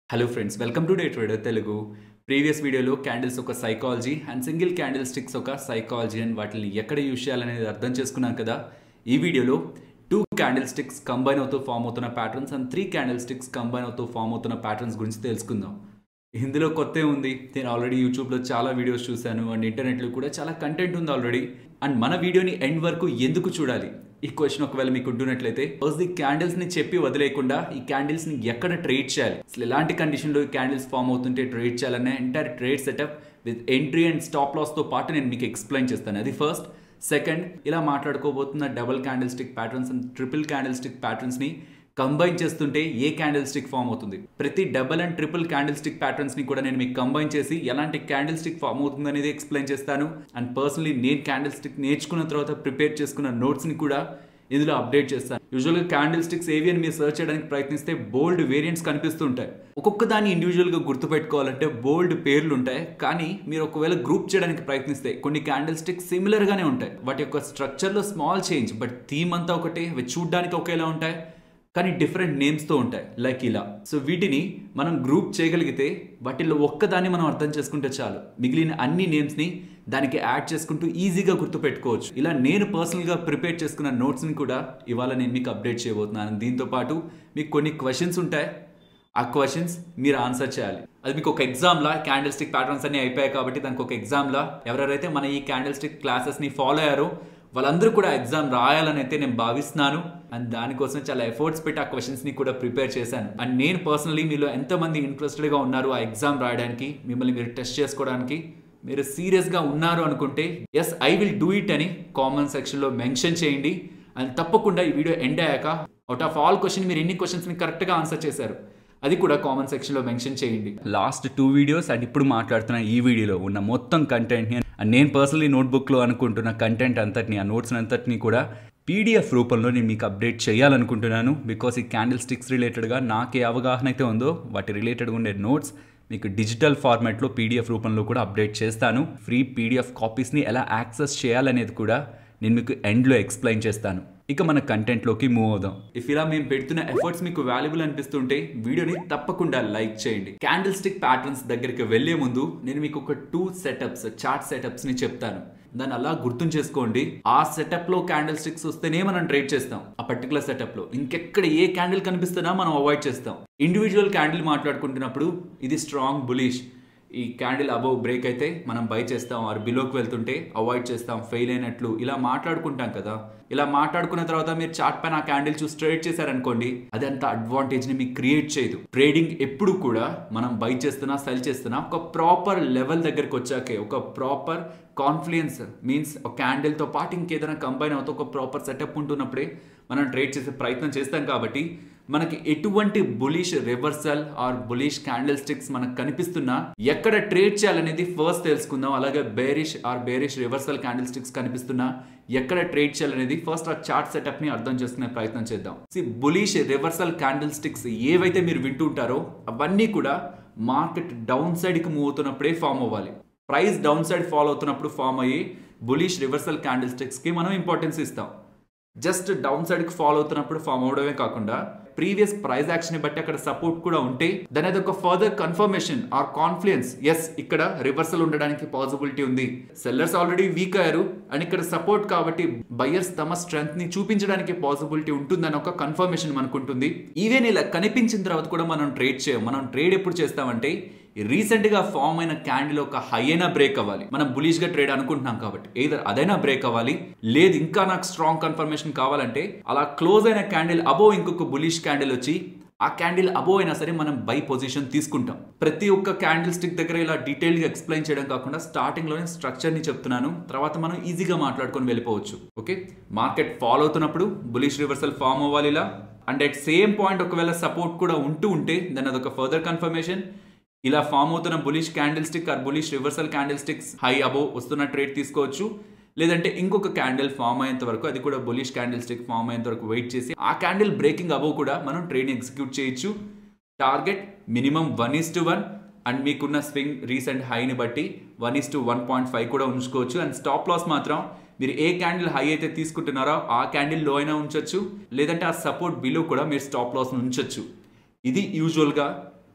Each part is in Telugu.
hello friends welcome to day trader Telugu previous వీడియోలో క్యాండిల్స్ ఒక psychology and single candle sticks ఒక సైకాలజీ అండ్ వాటిని ఎక్కడ యూజ్ చేయాలనేది అర్థం చేసుకున్నాం కదా ఈ వీడియోలో టూ క్యాండిల్ స్టిక్స్ కంబైన్ అవుతూ ఫామ్ అవుతున్న patterns and three candle sticks combine అవుతూ ఫామ్ అవుతున్న ప్యాటర్న్స్ గురించి తెలుసుకుందాం ఇందులో కొత్త ఉంది నేను ఆల్రెడీ యూట్యూబ్లో చాలా వీడియోస్ చూశాను అండ్ ఇంటర్నెట్లో కూడా చాలా కంటెంట్ ఉంది ఆల్రెడీ అండ్ మన వీడియోని ఎండ్ వరకు ఎందుకు చూడాలి ఈ క్వశ్చన్ ఒకవేళ మీకు ఉంటున్నట్లయితే ఫస్ట్ ఈ క్యాండిల్స్ ని చెప్పి వదిలేకుండా ఈ క్యాండిల్స్ ని ఎక్కడ ట్రేడ్ చేయాలి అసలు ఎలాంటి కండిషన్లో ఈ క్యాండిల్స్ ఫామ్ అవుతుంటే ట్రేడ్ చేయాలనే entire trade setup with entry and stop loss తో పాటు నేను మీకు ఎక్స్ప్లెయిన్ చేస్తాను అది ఫస్ట్ సెకండ్ ఇలా మాట్లాడుకోబోతున్న double candle stick patterns and triple candle stick patterns ని కంబైన్ చేస్తుంటే ఏ క్యాండిల్ స్టిక్ ఫామ్ అవుతుంది ప్రతి double and triple candle stick patterns ని కూడా నేను మీకు కంబైన్ చేసి ఎలాంటి క్యాండిల్ స్టిక్ ఫామ్ అవుతుంది అనేది ఎక్స్ప్లెయిన్ చేస్తాను అండ్ పర్సనలీ నేను క్యాండిల్ స్టిక్ నేర్చుకున్న తర్వాత ప్రిపేర్ చేసుకున్న నోట్స్ ని కూడా ఇందులో అప్డేట్ చేస్తాను యూజువల్గా క్యాండిల్ స్టిక్స్ ఏవి అని మీరు సెర్చ్ చేయడానికి ప్రయత్నిస్తే బోల్డ్ వేరియంట్స్ కనిపిస్తుంటాయి ఒక్కొక్క దాన్ని ఇండివిజువల్గా గుర్తుపెట్టుకోవాలంటే బోల్డ్ పేర్లు ఉంటాయి కానీ మీరు ఒకవేళ గ్రూప్ చేయడానికి ప్రయత్నిస్తే కొన్ని క్యాండిల్ స్టిక్స్ సిమిలర్గానే ఉంటాయి వాటి యొక్క స్ట్రక్చర్లో స్మాల్ చేంజ్ బట్ థీమ్ అంతా ఒకటే అవి చూడడానికి ఒకేలా ఉంటాయి కానీ డిఫరెంట్ నేమ్స్తో ఉంటాయి లైక్ ఇలా సో వీటిని మనం గ్రూప్ చేయగలిగితే వాటిల్లో ఒక్కదాన్ని మనం అర్థం చేసుకుంటే చాలు మిగిలిన అన్ని నేమ్స్ని దానికి యాడ్ చేసుకుంటూ ఈజీగా గుర్తుపెట్టుకోవచ్చు ఇలా నేను పర్సనల్గా ప్రిపేర్ చేసుకున్న నోట్స్ని కూడా ఇవాళ నేను మీకు అప్డేట్ చేయబోతున్నాను దీంతో పాటు మీకు కొన్ని క్వశ్చన్స్ ఉంటాయి ఆ క్వశ్చన్స్ మీరు ఆన్సర్ చేయాలి అది మీకు ఒక ఎగ్జామ్లా క్యాండిల్ స్టిక్ ప్యాటర్న్స్ అన్ని అయిపోయాయి కాబట్టి దానికి ఒక ఎగ్జామ్లా ఎవరెవరైతే మన ఈ క్యాండిల్ స్టిక్ క్లాసెస్ని ఫాలో అయ్యారో వాళ్ళందరూ కూడా ఎగ్జామ్ రాయాలని అయితే నేను భావిస్తున్నాను అండ్ దానికోసం చాలా ఎఫర్ట్స్ పెట్టి ఆ క్వశ్చన్స్ని కూడా ప్రిపేర్ చేశాను అండ్ నేను పర్సనలీ మీలో ఎంతమంది ఇంట్రెస్టెడ్గా ఉన్నారు ఆ ఎగ్జామ్ రాయడానికి మిమ్మల్ని మీరు టెస్ట్ చేసుకోవడానికి మీరు సీరియస్గా ఉన్నారు అనుకుంటే yes I will do it అని కామెంట్ సెక్షన్లో మెన్షన్ చేయండి అండ్ తప్పకుండా ఈ వీడియో ఎండ్ అయ్యాక అవుట్ ఆఫ్ ఆల్ క్వశ్చన్ మీరు ఎన్ని క్వశ్చన్స్ని కరెక్ట్గా ఆన్సర్ చేశారు అది కూడా కామెంట్ సెక్షన్లో మెన్షన్ చేయండి లాస్ట్ టూ వీడియోస్ అండ్ ఇప్పుడు మాట్లాడుతున్న ఈ వీడియోలో ఉన్న మొత్తం కంటెంట్ని అండ్ నేను పర్సనలీ నోట్బుక్లో అనుకుంటున్న కంటెంట్ అంతటిని ఆ నోట్స్ అంతటిని కూడా పీడిఎఫ్ రూపంలో నేను మీకు అప్డేట్ చేయాలనుకుంటున్నాను బికాస్ ఈ క్యాండిల్ స్టిక్స్ రిలేటెడ్గా నాకు ఏ అవగాహన అయితే ఉందో వాటి రిలేటెడ్గా ఉండే నోట్స్ మీకు డిజిటల్ ఫార్మాట్లో పీడిఎఫ్ రూపంలో కూడా అప్డేట్ చేస్తాను ఫ్రీ పీడిఎఫ్ కాపీస్ని ఎలా యాక్సెస్ చేయాలనేది కూడా నేను మీకు ఎండ్లో ఎక్స్ప్లెయిన్ చేస్తాను ఇక మన కంటెంట్లోకి మూవ్ అవుదాం ఇఫ్ ఇలా మేము పెడుతున్న ఎఫర్ట్స్ మీకు వాల్యుబుల్ అనిపిస్తుంటే వీడియోని తప్పకుండా లైక్ చేయండి క్యాండిల్ స్టిక్ ప్యాటర్న్స్ దగ్గరికి వెళ్లే ముందు నేను మీకు ఒక టూ సెటప్స్ చార్ట్ సెటప్స్ ని చెప్తాను దాన్ని అలా గుర్తు చేసుకోండి ఆ సెటప్ లో క్యాండిల్ స్టిక్స్ వస్తేనే మనం ట్రేడ్ చేస్తాం ఆ పర్టికులర్ సెటప్ లో ఇంకెక్కడ ఏ క్యాండిల్ కనిపిస్తున్నా మనం అవాయిడ్ చేస్తాం ఇండివిజువల్ క్యాండిల్ మాట్లాడుకుంటున్నప్పుడు ఇది స్ట్రాంగ్ బులిష్ ఈ క్యాండిల్ అబౌవ్ బ్రేక్ అయితే మనం బై చేస్తాం ఆర్ బిలోకి వెళ్తుంటే అవాయిడ్ చేస్తాం ఫెయిల్ అయినట్లు ఇలా మాట్లాడుకుంటాం కదా ఇలా మాట్లాడుకున్న తర్వాత మీరు చార్ట్ పైన ఆ క్యాండిల్ చూసి ట్రేడ్ చేశారనుకోండి అది అంత అడ్వాంటేజ్ ని మీకు క్రియేట్ చేయదు ట్రేడింగ్ ఎప్పుడు కూడా మనం బై చేస్తున్నా సెల్ చేస్తున్నా ఒక ప్రాపర్ లెవెల్ దగ్గరకు వచ్చాకే ఒక ప్రాపర్ కాన్ఫ్లుయెన్స్ మీన్స్ ఒక క్యాండిల్తో పాటు ఇంకేదైనా కంబైన్ అవుతూ ఒక ప్రాపర్ సెటప్ ఉంటున్నప్పుడే మనం ట్రేడ్ చేసే ప్రయత్నం చేస్తాం కాబట్టి మనకి ఎటువంటి bullish reversal or bullish candle sticks మనకు కనిపిస్తున్నా ఎక్కడ ట్రేడ్ చేయాలనేది ఫస్ట్ తెలుసుకుందాం అలాగే bearish or bearish reversal candle sticks కనిపిస్తున్నా ఎక్కడ ట్రేడ్ చేయాలనేది ఫస్ట్ ఆ చార్ట్ సెటప్ ని అర్థం చేసుకునే ప్రయత్నం చేద్దాం see bullish reversal candle sticks ఏవైతే మీరు వింటుంటారో అవన్నీ కూడా మార్కెట్ డౌన్ సైడ్ కి మూవ్ అవుతున్నప్పుడే ఫామ్ అవ్వాలి ప్రైస్ డౌన్ సైడ్ ఫాలో అవుతున్నప్పుడు ఫామ్ అయ్యి బులిష్ రివర్సల్ క్యాండిల్ స్టిక్స్ కి మనం ఇంపార్టెన్స్ ఇస్తాం జస్ట్ డౌన్ సైడ్ కి ఫాలో అవుతున్నప్పుడు ఫామ్ అవడమే కాకుండా ప్రీవియస్ ప్రైస్ యాక్షన్ బట్టి అక్కడ సపోర్ట్ కూడా ఉంటే దాని అది ఒక further confirmation or confidence as ఇక్కడ రివర్సల్ ఉండడానికి పాసిబిలిటీ ఉంది సెల్లర్స్ ఆల్రెడీ వీక్ అయ్యారు అండ్ ఇక్కడ సపోర్ట్ కాబట్టి బయర్స్ తమ స్ట్రెంగ్త్ ని చూపించడానికి పాసిబిలిటీ ఉంటుందని ఒక కన్ఫర్మేషన్ మనకు ఉంటుంది ఈవెన్ ఇలా కనిపించిన తర్వాత కూడా మనం ట్రేడ్ చేయం మనం ట్రేడ్ ఎప్పుడు చేస్తామంటే రీసెంట్ గా ఫామ్ అయిన క్యాండిల్ ఒక హై అయినా బ్రేక్ అవ్వాలి మనం బులిష్ గా ట్రేడ్ అనుకుంటున్నాం కాబట్టి ఏదర్ అదైనా బ్రేక్ అవ్వాలి లేదు ఇంకా నాకు స్ట్రాంగ్ కన్ఫర్మేషన్ కావాలంటే అలా క్లోజ్ అయిన క్యాండిల్ అబో ఇంకొక బులిష్ క్యాండిల్ వచ్చి ఆ క్యాండిల్ అబో అయినా సరే మనం బై పొజిషన్ తీసుకుంటాం ప్రతి ఒక్క క్యాండిల్ స్టిక్ దగ్గర ఇలా డీటెయిల్ గా ఎక్స్ప్లెయిన్ చేయడం కాకుండా స్టార్టింగ్ లోనే స్ట్రక్చర్ ని చెప్తున్నాను తర్వాత మనం ఈజీగా మాట్లాడుకొని వెళ్ళిపోవచ్చు ఓకే మార్కెట్ ఫాలో అవుతున్నప్పుడు బులిష్ రివర్సల్ ఫామ్ అవ్వాలి ఇలా అండ్ అట్ సేమ్ పాయింట్ ఒకవేళ సపోర్ట్ కూడా ఉంటూ ఉంటే దాని అదొక ఫర్దర్ కన్ఫర్మేషన్ ఇలా ఫామ్ అవుతున్న bullish candle stick or bullish reversal candle sticks high above వస్తున్న ట్రేడ్ తీసుకోవచ్చు లేదంటే ఇంకొక క్యాండిల్ ఫామ్ అయ్యేంత వరకు అది కూడా బులిష్ క్యాండిల్ స్టిక్ ఫామ్ అయ్యేంత వరకు వెయిట్ చేసి ఆ క్యాండిల్ బ్రేకింగ్ అబో కూడా మనం ట్రేడ్ ఎగ్జిక్యూట్ చేయొచ్చు target minimum one is to one and మీకున్న స్వింగ్ రీసెంట్ హైని బట్టి one is to one point five కూడా ఉంచుకోవచ్చు అండ్ స్టాప్ లాస్ మాత్రం మీరు ఏ క్యాండిల్ హై అయితే తీసుకుంటున్నారో ఆ క్యాండిల్ లో అయినా ఉంచొచ్చు లేదంటే ఆ సపోర్ట్ బిలో కూడా మీరు స్టాప్ లాస్ ఉంచొచ్చు ఇది యూజువల్గా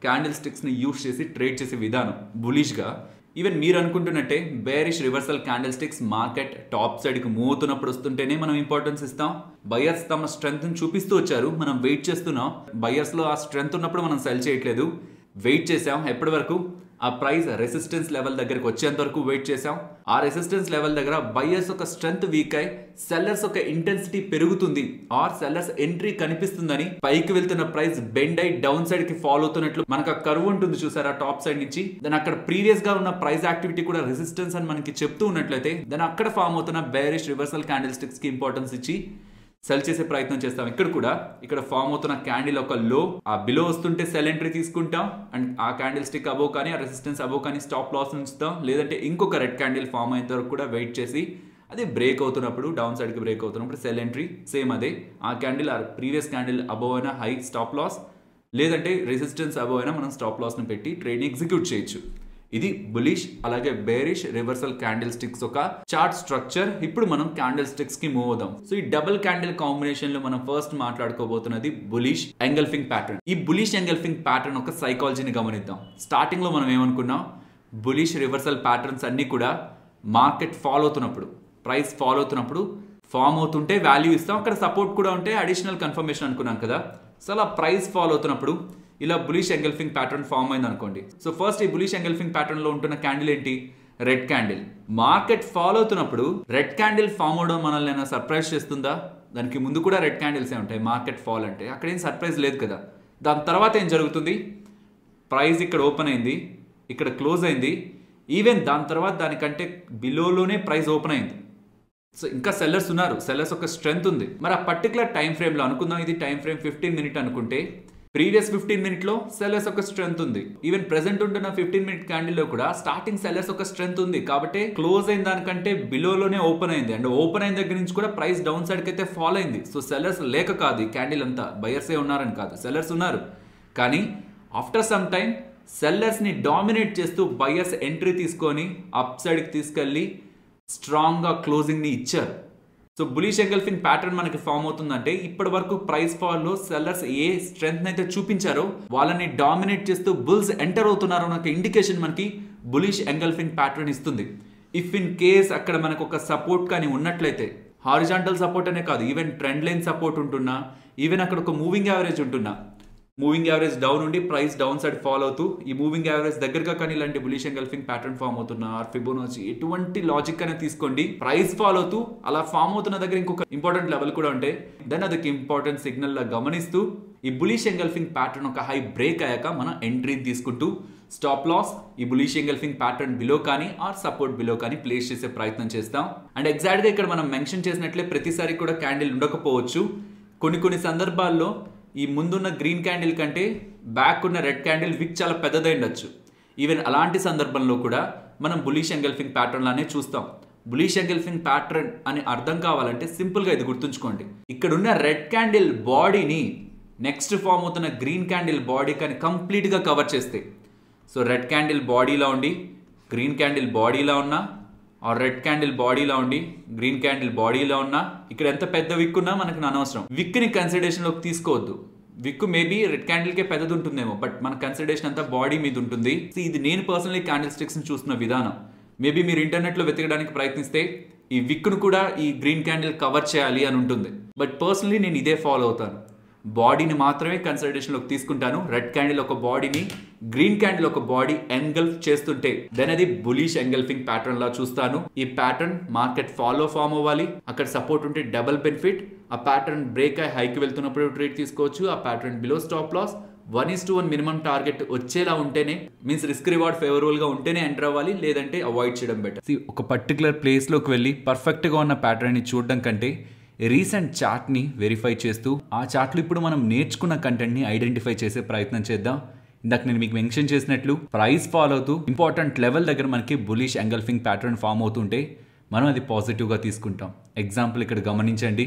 క్యాండిల్ స్టిక్స్ని యూస్ చేసి ట్రేడ్ చేసే విధానం బులిష్గా ఈవెన్ మీరు అనుకుంటున్నట్టే bearish reversal candle sticks market top సైడ్కి మూవ్ అవుతున్నప్పుడు వస్తుంటేనే మనం ఇంపార్టెన్స్ ఇస్తాం బయర్స్ తమ స్ట్రెంగ్త్ చూపిస్తూ వచ్చారు మనం వెయిట్ చేస్తున్నాం బయర్స్లో ఆ స్ట్రెంగ్త్ ఉన్నప్పుడు మనం సెల్ చేయట్లేదు వెయిట్ చేసాం ఎప్పటి వరకు ఆ ప్రైస్ రెసిస్టెన్స్ లెవెల్ దగ్గరికి వచ్చేంత వరకు వెయిట్ చేసాం ఆ రెసిస్టెన్స్ లెవెల్ దగ్గర బయర్స్ ఒక స్ట్రెంత్ వీక్ అయి సెల్లర్స్ ఒక ఇంటెన్సిటీ పెరుగుతుంది ఆర్ సెల్లర్స్ ఎంట్రీ కనిపిస్తుందని పైకి వెళ్తున్న ప్రైస్ బెండ్ అయి డౌన్ సైడ్ కి ఫాలో అవుతున్నట్లు మనకు ఆ కరువు ఉంటుంది చూసారా టాప్ సైడ్ నుంచి దాని అక్కడ ప్రీవియస్ గా ఉన్న ప్రైస్ యాక్టివిటీ కూడా రెసిస్టెన్స్ అని మనకి చెప్తూ ఉన్నట్లయితే దాని అక్కడ ఫామ్ అవుతున్న బేరిష్ రివర్సల్ క్యాండిల్ స్టిక్స్ కి ఇంపార్టెన్స్ ఇచ్చి సెల్ చేసే ప్రయత్నం చేస్తాం ఇక్కడ కూడా ఇక్కడ ఫామ్ అవుతున్న క్యాండిల్ ఒక లో ఆ బిలో వస్తుంటే సెల్ ఎంట్రీ తీసుకుంటాం అండ్ ఆ క్యాండిల్ స్టిక్ అబో కానీ ఆ రెసిస్టెన్స్ అబో కానీ స్టాప్ లాస్ ఉంచుతాం లేదంటే ఇంకొక రెడ్ క్యాండిల్ ఫామ్ అయిన వరకు కూడా వెయిట్ చేసి అది బ్రేక్ అవుతున్నప్పుడు డౌన్ సైడ్కి బ్రేక్ అవుతున్నప్పుడు సెల్ ఎంట్రీ సేమ్ అదే ఆ క్యాండిల్ ఆ ప్రీవియస్ క్యాండిల్ అబోవ్ అయినా హై స్టాప్ లాస్ లేదంటే రెసిస్టెన్స్ అబోవ్ అయినా మనం స్టాప్ లాస్ని పెట్టి ట్రేడ్ని ఎగ్జిక్యూట్ చేయొచ్చు ఇది బులిష్ అలాగే బేరిష్ రివర్సల్ క్యాండిల్ స్టిక్స్ ఒక చార్ట్ స్ట్రక్చర్ ఇప్పుడు మనం క్యాండిల్ స్టిక్స్ కి మూవ్ అవుదాం సో ఈ డబుల్ క్యాండిల్ కాంబినేషన్ లో మనం ఫస్ట్ మాట్లాడుకోబోతున్నది బులిష్ ఎంగల్ఫింగ్ ప్యాటర్న్ ఈ బులిష్ ఎంగల్ఫింగ్ ప్యాటర్న్ ఒక సైకాలజీని గమనిద్దాం స్టార్టింగ్ లో మనం ఏమనుకున్నాం బులిష్ రివర్సల్ ప్యాటర్న్స్ అన్ని కూడా మార్కెట్ ఫాలో అవుతున్నప్పుడు ప్రైస్ ఫాలో అవుతున్నప్పుడు ఫామ్ అవుతుంటే వాల్యూ ఇస్తాం అక్కడ సపోర్ట్ కూడా ఉంటే అడిషనల్ కన్ఫర్మేషన్ అనుకున్నాం కదా సో అలా ప్రైస్ ఫాలో అవుతున్నప్పుడు ఇలా బులిష్ ఎంగల్ఫింగ్ ప్యాటర్న్ ఫామ్ అయింది అనుకోండి సో ఫస్ట్ ఈ బులిష్ ఎంగల్ఫింగ్ ప్యాటర్న్ లో ఉంటున్న క్యాండిల్ ఏంటి రెడ్ క్యాండిల్ మార్కెట్ ఫాలో అవుతున్నప్పుడు రెడ్ క్యాండిల్ ఫామ్ అవడం మనల్ని ఏమైనా సర్ప్రైజ్ చేస్తుందా దానికి ముందు కూడా రెడ్ క్యాండిల్సే ఉంటాయి మార్కెట్ ఫాల్ అంటే అక్కడ ఏం సర్ప్రైజ్ లేదు కదా దాని తర్వాత ఏం జరుగుతుంది ప్రైస్ ఇక్కడ ఓపెన్ అయింది ఇక్కడ క్లోజ్ అయింది ఈవెన్ దాని తర్వాత దానికంటే బిలోలోనే ప్రైస్ ఓపెన్ అయింది సో ఇంకా సెల్లర్స్ ఉన్నారు సెల్లర్స్ ఒక స్ట్రెంగ్త్ ఉంది మరి ఆ పర్టికులర్ టైం ఫ్రేమ్లో అనుకుందాం ఇది టైం ఫ్రేమ్ ఫిఫ్టీన్ మినిట్ అనుకుంటే ప్రీవియస్ ఫిఫ్టీన్ మినిట్లో సెల్లర్స్ ఒక స్ట్రెంత్ ఉంది ఈవెన్ ప్రెసెంట్ ఉంటున్న ఫిఫ్టీన్ మినిట్ క్యాండిల్ లో కూడా స్టార్టింగ్ సెల్లర్స్ ఒక స్ట్రెంత్ ఉంది కాబట్టి క్లోజ్ అయిన దానికంటే బిలోలోనే ఓపెన్ అయింది అండ్ ఓపెన్ అయిన దగ్గర నుంచి కూడా ప్రైస్ డౌన్ సైడ్ కి అయితే ఫాల్ అయింది సో సెల్లర్స్ లేక కాదు ఈ క్యాండిల్ అంతా బయర్సే ఉన్నారని కాదు సెల్లర్స్ ఉన్నారు కానీ ఆఫ్టర్ సమ్ టైం సెల్లర్స్ ని డామినేట్ చేస్తూ బయర్స్ ఎంట్రీ తీసుకొని అప్ సైడ్ కి తీసుకెళ్లి స్ట్రాంగ్ గా క్లోజింగ్ ని ఇచ్చారు సో బులిష్ ఎంగల్ఫింగ్ ప్యాటర్న్ మనకి ఫామ్ అవుతుందంటే ఇప్పటి వరకు ప్రైస్ ఫాల్ లో సెల్లర్స్ ఏ స్ట్రెంగ్త్ అయితే చూపించారో వాళ్ళని డామినేట్ చేస్తూ బుల్స్ ఎంటర్ అవుతున్నారో ఒక ఇండికేషన్ మనకి బులిష్ ఎంగల్ఫింగ్ ప్యాటర్న్ ఇస్తుంది ఇఫ్ ఇన్ కేస్ అక్కడ మనకు ఒక సపోర్ట్ కానీ ఉన్నట్లయితే హారిజాంటల్ సపోర్ట్ అనే కాదు ఈవెన్ ట్రెండ్ లైన్ సపోర్ట్ ఉంటున్నా ఈవెన్ అక్కడ ఒక మూవింగ్ యావరేజ్ ఉంటున్నా మూవింగ్ యావరేజ్ డౌన్ ఉండి ప్రైస్ డౌన్ సైడ్ ఫాలో అవుతూ ఈ మూవింగ్ యావరేజ్ దగ్గరగా కానీ ఇలాంటి బులిష్ ఎంగల్ఫింగ్ ప్యాటర్న్ ఫామ్ అవుతున్న ఆర్ ఫిబోనోచి ఎటువంటి లాజిక్ అనేది తీసుకోండి ప్రైస్ ఫాలో అవుతూ అలా ఫామ్ అవుతున్న దగ్గర ఇంకొక ఇంపార్టెంట్ లెవెల్ కూడా ఉంటే దెన్ అదొక ఇంపార్టెంట్ సిగ్నల్ లా గమనిస్తూ ఈ బులిష్ ఎంగల్ఫింగ్ ప్యాటర్న్ ఒక హై బ్రేక్ అయ్యాక మనం ఎంట్రీ తీసుకుంటూ స్టాప్ లాస్ ఈ బులిష్ ఎంగల్ఫింగ్ ప్యాటర్న్ బిలో కానీ ఆర్ సపోర్ట్ బిలో కానీ ప్లేస్ చేసే ప్రయత్నం చేస్తాం అండ్ ఎగ్జాక్ట్గా ఇక్కడ మనం మెన్షన్ చేసినట్లే ప్రతిసారి కూడా క్యాండిల్ ఉండకపోవచ్చు కొన్ని కొన్ని సందర్భాల్లో ఈ ముందున్న గ్రీన్ క్యాండిల్ కంటే బ్యాక్ ఉన్న రెడ్ క్యాండిల్ విక్ చాలా పెద్దదై ఉండొచ్చు ఈవెన్ అలాంటి సందర్భంలో కూడా మనం బులిష్ ఎంగల్ఫింగ్ ప్యాటర్న్ లానే చూస్తాం బులిష్ ఎంగల్ఫింగ్ ప్యాటర్న్ అని అర్థం కావాలంటే సింపుల్గా ఇది గుర్తుంచుకోండి ఇక్కడ ఉన్న రెడ్ క్యాండిల్ బాడీని నెక్స్ట్ ఫామ్ అవుతున్న గ్రీన్ క్యాండిల్ బాడీ కానీ కంప్లీట్గా కవర్ చేస్తే సో రెడ్ క్యాండిల్ బాడీలా ఉండి గ్రీన్ క్యాండిల్ బాడీలా ఉన్నా ఆ రెడ్ క్యాండిల్ బాడీలా ఉండి గ్రీన్ క్యాండిల్ బాడీలో ఉన్నా ఇక్కడ ఎంత పెద్ద విక్ ఉన్నా మనకు అనవసరం విక్ ని కన్సిడరేషన్ లోకి తీసుకోవద్దు విక్ మేబీ రెడ్ క్యాండిల్ కే పెద్దది ఉంటుందేమో బట్ మన కన్సిడరేషన్ అంతా బాడీ మీద ఉంటుంది ఇది నేను పర్సనలీ క్యాండిల్ స్టిక్స్ ని చూస్తున్న విధానం మేబీ మీరు ఇంటర్నెట్ లో వెతకడానికి ప్రయత్నిస్తే ఈ విక్ ను కూడా ఈ గ్రీన్ క్యాండిల్ కవర్ చేయాలి అని ఉంటుంది బట్ పర్సనలీ నేను ఇదే ఫాలో అవుతాను బాడీని మాత్రమే కన్సిడరేషన్లోకి తీసుకుంటాను రెడ్ క్యాండిల్ ఒక బాడీని గ్రీన్ క్యాండిల్ ఒక బాడీ ఎంగల్ఫ్ చేస్తుంటే దెన్ అది బులిష్ ఎంగల్ఫింగ్ ప్యాటర్న్ లా చూస్తాను ఈ ప్యాటర్న్ మార్కెట్ ఫాలో ఫామ్ అవ్వాలి అక్కడ సపోర్ట్ ఉంటే డబుల్ బెనిఫిట్ ఆ ప్యాటర్న్ బ్రేక్ అయి హైకి వెళ్తున్నప్పుడు ట్రేడ్ తీసుకోవచ్చు ఆ pattern below stop loss one is to one minimum target వచ్చేలా ఉంటేనే మీన్స్ రిస్క్ రివార్డ్ ఫేవరబుల్ గా ఉంటేనే ఎంటర్ అవ్వాలి లేదంటే అవాయిడ్ చేయడం బెటర్ ఒక పర్టికులర్ ప్లేస్ లోకి వెళ్ళి పర్ఫెక్ట్ గా ఉన్న ప్యాటర్న్ ని చూడడం కంటే రీసెంట్ చార్ట్ని వెరిఫై చేస్తూ ఆ చార్ట్లో ఇప్పుడు మనం నేర్చుకున్న కంటెంట్ని ఐడెంటిఫై చేసే ప్రయత్నం చేద్దాం ఇందాక నేను మీకు మెన్షన్ చేసినట్లు ప్రైస్ ఫాలో అవుతూ ఇంపార్టెంట్ లెవెల్ దగ్గర మనకి బులిష్ ఎంగల్ఫింగ్ ప్యాటర్న్ ఫామ్ అవుతుంటే మనం అది పాజిటివ్గా తీసుకుంటాం ఎగ్జాంపుల్ ఇక్కడ గమనించండి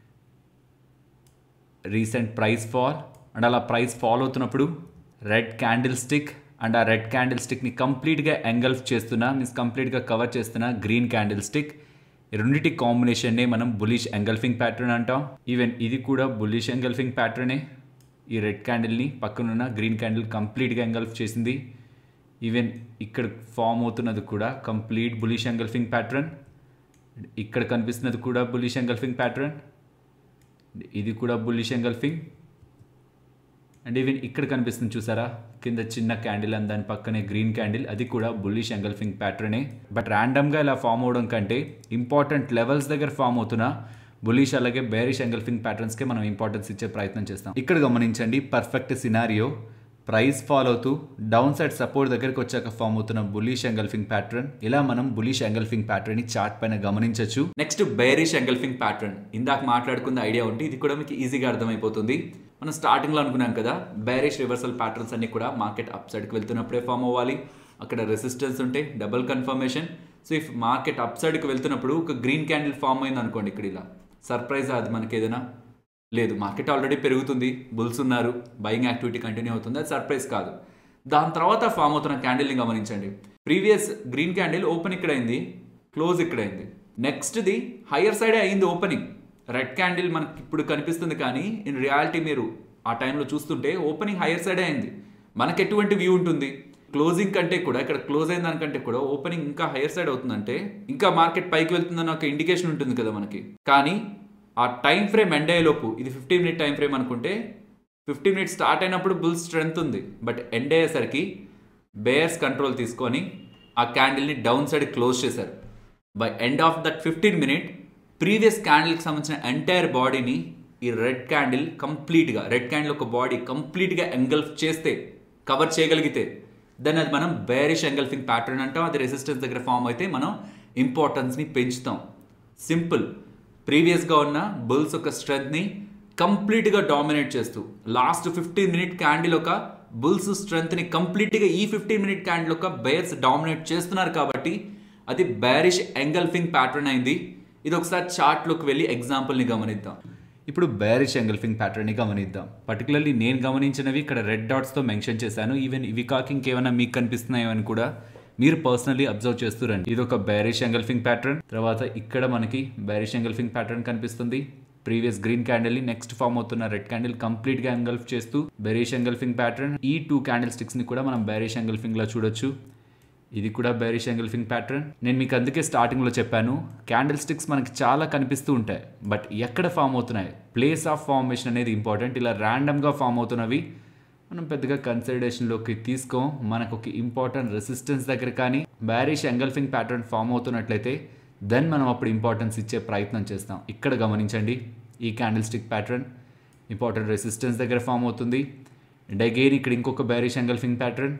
రీసెంట్ ప్రైస్ ఫాల్ అండ్ అలా ప్రైస్ ఫాల్ అవుతున్నప్పుడు రెడ్ క్యాండిల్ స్టిక్ అండ్ ఆ రెడ్ క్యాండిల్ స్టిక్ని కంప్లీట్గా ఎంగల్ఫ్ చేస్తున్నా మీన్స్ కంప్లీట్గా కవర్ చేస్తున్న గ్రీన్ క్యాండిల్ స్టిక్ రెండింటి కాంబినేషన్నే మనం బులిష్ ఎంగల్ఫింగ్ ప్యాటర్న్ అంటాం ఈవెన్ ఇది కూడా బులిష్ ఎంగల్ఫింగ్ ప్యాటర్నే ఈ రెడ్ క్యాండిల్ని పక్కనున్న గ్రీన్ క్యాండిల్ కంప్లీట్గా ఎంగల్ఫ్ చేసింది ఈవెన్ ఇక్కడ ఫామ్ అవుతున్నది కూడా కంప్లీట్ బులిష్ ఎంగల్ఫింగ్ ప్యాటర్న్ ఇక్కడ కనిపిస్తున్నది కూడా బులిష్ ఎంగల్ఫింగ్ ప్యాటర్న్ ఇది కూడా బుల్లిష్ ఎంగల్ఫింగ్ అండ్ ఈవెన్ ఇక్కడ కనిపిస్తుంది చూసారా కింద చిన్న క్యాండిల్ అండ్ దాని పక్కనే గ్రీన్ క్యాండిల్ అది కూడా బుల్లిష్ ఎంగల్ఫింగ్ ప్యాటర్నే బట్ ర్యాండమ్గా ఇలా ఫామ్ అవడం కంటే ఇంపార్టెంట్ లెవెల్స్ దగ్గర ఫామ్ అవుతున్న బులిష్ అలాగే బేరిష్ ఎంగల్ఫింగ్ ప్యాటర్న్స్కే మనం ఇంపార్టెన్స్ ఇచ్చే ప్రయత్నం చేస్తాం ఇక్కడ గమనించండి పర్ఫెక్ట్ సినారియో ప్రైస్ ఫాల్ అవుతూ డౌన్ సైడ్ సపోర్ట్ దగ్గరికి వచ్చాక ఫామ్ అవుతున్న బులిష్ ఎంగల్ఫింగ్ ప్యాటర్న్ ఇలా మనం బులిష్ ఎంగల్ఫింగ్ ప్యాటర్న్ ని చార్ట్ పైన గమనించవచ్చు నెక్స్ట్ బేరిష్ ఎంగల్ఫింగ్ ప్యాటర్న్ ఇందాక మాట్లాడుకున్న ఐడియా ఉంటే ఇది కూడా మీకు ఈజీగా అర్థమైపోతుంది మనం స్టార్టింగ్లో అనుకున్నాం కదా బేరిష్ రివర్సల్ ప్యాటర్న్స్ అన్ని కూడా మార్కెట్ అప్ సైడ్కి వెళ్తున్నప్పుడే ఫామ్ అవ్వాలి అక్కడ రెసిస్టెన్స్ ఉంటే double confirmation so if market up సైడ్కి వెళ్తున్నప్పుడు ఒక గ్రీన్ క్యాండిల్ ఫామ్ అయింది అనుకోండి ఇక్కడ ఇలా సర్ప్రైజ్ అది మనకి ఏదైనా లేదు మార్కెట్ ఆల్రెడీ పెరుగుతుంది బుల్స్ ఉన్నారు బయింగ్ యాక్టివిటీ కంటిన్యూ అవుతుంది అది సర్ప్రైజ్ కాదు దాని తర్వాత ఫామ్ అవుతున్న క్యాండిల్ని గమనించండి ప్రీవియస్ గ్రీన్ క్యాండిల్ ఓపెన్ ఇక్కడ అయింది క్లోజ్ ఇక్కడ అయింది నెక్స్ట్ది హయ్యర్ సైడే అయింది ఓపెనింగ్ రెడ్ క్యాండిల్ మనకి ఇప్పుడు కనిపిస్తుంది కానీ ఇన్ రియాలిటీ మీరు ఆ టైంలో చూస్తుంటే ఓపెనింగ్ హయ్యర్ సైడే అయింది మనకి ఎటువంటి వ్యూ ఉంటుంది క్లోజింగ్ కంటే కూడా ఇక్కడ క్లోజ్ అయిన దానికంటే కూడా ఓపెనింగ్ ఇంకా హయ్యర్ సైడ్ అవుతుందంటే ఇంకా మార్కెట్ పైకి వెళ్తుందని ఒక ఇండికేషన్ ఉంటుంది కదా మనకి కానీ ఆ టైం ఫ్రేమ్ ఎండ్ అయ్యేలోపు ఇది ఫిఫ్టీన్ మినిట్ టైం ఫ్రేమ్ అనుకుంటే ఫిఫ్టీన్ మినిట్స్ స్టార్ట్ అయినప్పుడు బుల్ స్ట్రెంగ్త్ ఉంది బట్ ఎండ్ అయ్యేసరికి బేయర్స్ కంట్రోల్ తీసుకొని ఆ క్యాండిల్ని డౌన్ సైడ్ క్లోజ్ చేశారు by end of that fifteen minute previous క్యాండిల్కి సంబంధించిన ఎంటైర్ బాడీని ఈ రెడ్ క్యాండిల్ కంప్లీట్గా రెడ్ క్యాండిల్ ఒక బాడీ కంప్లీట్గా ఎంగల్ఫ్ చేస్తే కవర్ చేయగలిగితే దెన్ అది మనం బేరిష్ ఎంగల్ఫింగ్ ప్యాటర్న్ అంటాం అది రెసిస్టెన్స్ దగ్గర ఫామ్ అయితే మనం ఇంపార్టెన్స్ని పెంచుతాం సింపుల్ ప్రీవియస్గా ఉన్న బుల్స్ ఒక స్ట్రెంగ్త్ని కంప్లీట్గా డామినేట్ చేస్తూ లాస్ట్ ఫిఫ్టీన్ మినిట్ క్యాండిల్ ఒక బుల్స్ స్ట్రెంగ్త్ని కంప్లీట్గా ఈ ఫిఫ్టీన్ మినిట్ క్యాండిల్ ఒక బేర్స్ డామినేట్ చేస్తున్నారు కాబట్టి అది బేరిష్ ఎంగల్ఫింగ్ ప్యాటర్న్ అయింది ఇది ఒకసారి చార్ట్లోకి వెళ్ళి ఎగ్జాంపుల్ని గమనిద్దాం ఇప్పుడు బేరిష్ ఎంగల్ఫింగ్ ప్యాటర్న్ని గమనిద్దాం పర్టికులర్లీ నేను గమనించినవి ఇక్కడ రెడ్ డాట్స్తో మెన్షన్ చేశాను ఈవెన్ ఇవి కాక ఇంకేమైనా మీకు కనిపిస్తున్నాయో అని కూడా మీరు పర్సనలీ అబ్జర్వ్ చేస్తురండి ఇది ఒక బేరిష్ ఎంగల్ఫింగ్ ప్యాటర్న్ తర్వాత ఇక్కడ మనకి బేరిష్ ఎంగల్ఫింగ్ ప్యాటర్న్ కనిపిస్తుంది ప్రీవియస్ గ్రీన్ క్యాండిల్ ని నెక్స్ట్ ఫామ్ అవుతున్న రెడ్ క్యాండిల్ కంప్లీట్ గా ఎంగల్ఫ్ చేస్తూ బెరిష్ ఎంగల్ఫింగ్ ప్యాటర్న్ ఈ టూ క్యాండిల్ స్టిక్స్ ని కూడా మనం బెరిష్ ఎంగల్ఫింగ్ లో చూడొచ్చు ఇది కూడా బెరిష్ ఎంగల్ఫింగ్ ప్యాటర్న్ నేను మీకు అందుకే స్టార్టింగ్ లో చెప్పాను క్యాండిల్ స్టిక్స్ మనకి చాలా కనిపిస్తూ ఉంటాయి బట్ ఎక్కడ ఫామ్ అవుతున్నాయి ప్లేస్ ఆఫ్ ఫార్మేషన్ అనేది ఇంపార్టెంట్ ఇలా ర్యాండమ్ గా ఫామ్ అవుతున్నవి మనం పెద్దగా కన్సిడరేషన్లోకి తీసుకోం మనకు ఒక ఇంపార్టెంట్ రెసిస్టెన్స్ దగ్గర కానీ బ్యారిష్ ఎంగల్ఫింగ్ ప్యాటర్న్ ఫామ్ అవుతున్నట్లయితే దెన్ మనం అప్పుడు ఇంపార్టెన్స్ ఇచ్చే ప్రయత్నం చేస్తాం ఇక్కడ గమనించండి ఈ candle stick pattern important resistance దగ్గర ఫామ్ అవుతుంది అండ్ అగైన్ ఇక్కడ ఇంకొక బ్యారిష్ ఎంగల్ఫింగ్ ప్యాటర్న్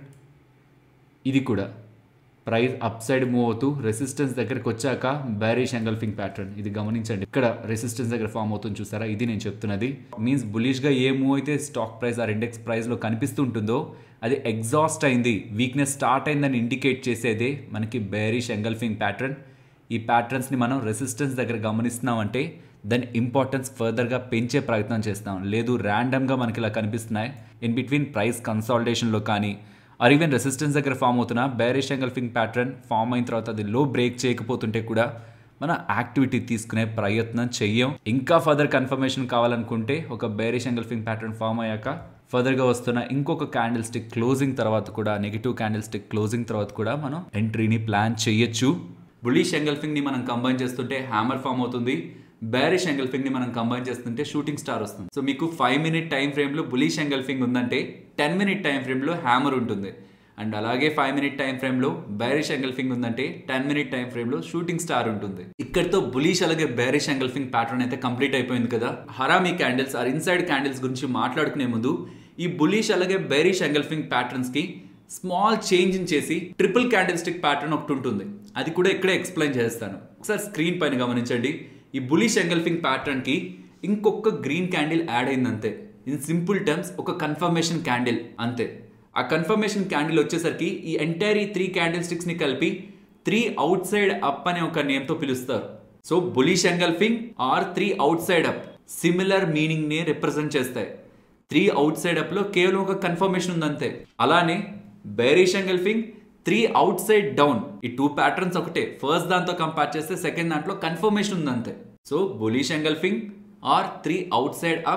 ఇది కూడా ప్రైస్ అప్ సైడ్ మూవ్ అవుతూ రెసిస్టెన్స్ దగ్గరికి వచ్చాక బ్యారిష్ ఎంగల్ఫింగ్ ప్యాటర్న్ ఇది గమనించండి ఇక్కడ రెసిస్టెన్స్ దగ్గర ఫామ్ అవుతుంది చూసారా ఇది నేను చెప్తున్నది మీన్స్ బులిష్గా ఏ మూవ్ అయితే స్టాక్ ప్రైస్ ఆర్ ఇండెక్స్ ప్రైస్లో కనిపిస్తుంటుందో అది ఎగ్జాస్ట్ అయింది వీక్నెస్ స్టార్ట్ అయిందని ఇండికేట్ చేసేదే మనకి బేరిష్ ఎంగల్ఫింగ్ ప్యాటర్న్ ఈ ప్యాటర్న్స్ని మనం రెసిస్టెన్స్ దగ్గర గమనిస్తున్నామంటే దాని ఇంపార్టెన్స్ ఫర్దర్గా పెంచే ప్రయత్నం చేస్తాం లేదు ర్యాండమ్గా మనకి ఇలా కనిపిస్తున్నాయి ఇన్ బిట్వీన్ ప్రైస్ కన్సాలిడేషన్లో కానీ ఆర్ ఈవెన్ రెసిస్టెన్స్ దగ్గర ఫామ్ అవుతున్న బేరిష్ ఎంగల్ఫింగ్ ప్యాటర్న్ ఫామ్ అయిన తర్వాత అది లో బ్రేక్ చేయకపోతుంటే కూడా మన యాక్టివిటీ తీసుకునే ప్రయత్నం చెయ్యం ఇంకా ఫర్దర్ కన్ఫర్మేషన్ కావాలనుకుంటే ఒక బేరిష్ ఎంగల్ఫింగ్ ప్యాటర్న్ ఫామ్ అయ్యాక ఫర్దర్గా వస్తున్న ఇంకొక క్యాండిల్ స్టిక్ క్లోజింగ్ తర్వాత కూడా నెగిటివ్ క్యాండిల్ స్టిక్ క్లోజింగ్ తర్వాత కూడా మనం ఎంట్రీని ప్లాన్ చేయొచ్చు బులిష్ ఎంగల్ఫింగ్ ని మనం కంబైన్ చేస్తుంటే హ్యామర్ ఫామ్ అవుతుంది బేరిష్ ఎంగల్ఫింగ్ ని మనం కంబైన్ చేస్తుంటే షూటింగ్ స్టార్ వస్తుంది సో మీకు ఫైవ్ మినిట్ టైం ఫ్రేమ్ లో బులిష్ ఎంగల్ఫింగ్ ఉందంటే టెన్ మినిట్ టైం ఫ్రేమ్ లో హ్యామర్ ఉంటుంది అండ్ అలాగే ఫైవ్ మినిట్ టైం ఫ్రేమ్ లో బేరిష్ ఎంగల్ఫింగ్ ఉందంటే టెన్ మినిట్ టైం ఫ్రేమ్ లో షూటింగ్ స్టార్ ఉంటుంది ఇక్కడతో బులిష్ అలాగే బేరిష్ ఎంగల్ఫింగ్ ప్యాటర్న్ అయితే కంప్లీట్ అయిపోయింది కదా harami candles or inside candles గురించి మాట్లాడుకునే ముందు ఈ బులిష్ అలాగే బేరిష్ ఎంగల్ఫింగ్ ప్యాటర్న్స్ కి స్మాల్ చేంజ్ చేసి ట్రిపుల్ క్యాండిల్ స్టిక్ ప్యాటర్న్ ఒకటి ఉంటుంది అది కూడా ఇక్కడే ఎక్స్ప్లెయిన్ చేస్తాను ఒకసారి స్క్రీన్ పైన గమనించండి ఈ బులిష్ ఎంగల్ఫింగ్ ప్యాటర్న్ కి ఇంకొక గ్రీన్ క్యాండిల్ యాడ్ అయింది అంతే ఇన్ సింపుల్ టర్మ్స్ ఒక కన్ఫర్మేషన్ క్యాండిల్ అంతే ఆ కన్ఫర్మేషన్ క్యాండిల్ వచ్చేసరికి ఈ ఎంటైర్ ఈ త్రీ క్యాండిల్ స్టిక్స్ ని కలిపి త్రీ అవుట్ సైడ్ అప్ అనే ఒక నేమ్ తో పిలుస్తారు so bullish engulfing or three out side up similar meaning ని రిప్రజెంట్ చేస్తాయి త్రీ అవుట్ సైడ్ అప్ లో కేవలం ఒక కన్ఫర్మేషన్ ఉందంతే అలానే bearish engulfing three out side down ఈ టూ ప్యాటర్న్స్ ఒకటే ఫస్ట్ దాంతో కంపేర్ చేస్తే సెకండ్ దాంట్లో కన్ఫర్మేషన్ ఉందంతే so bullish engulfing or three out side up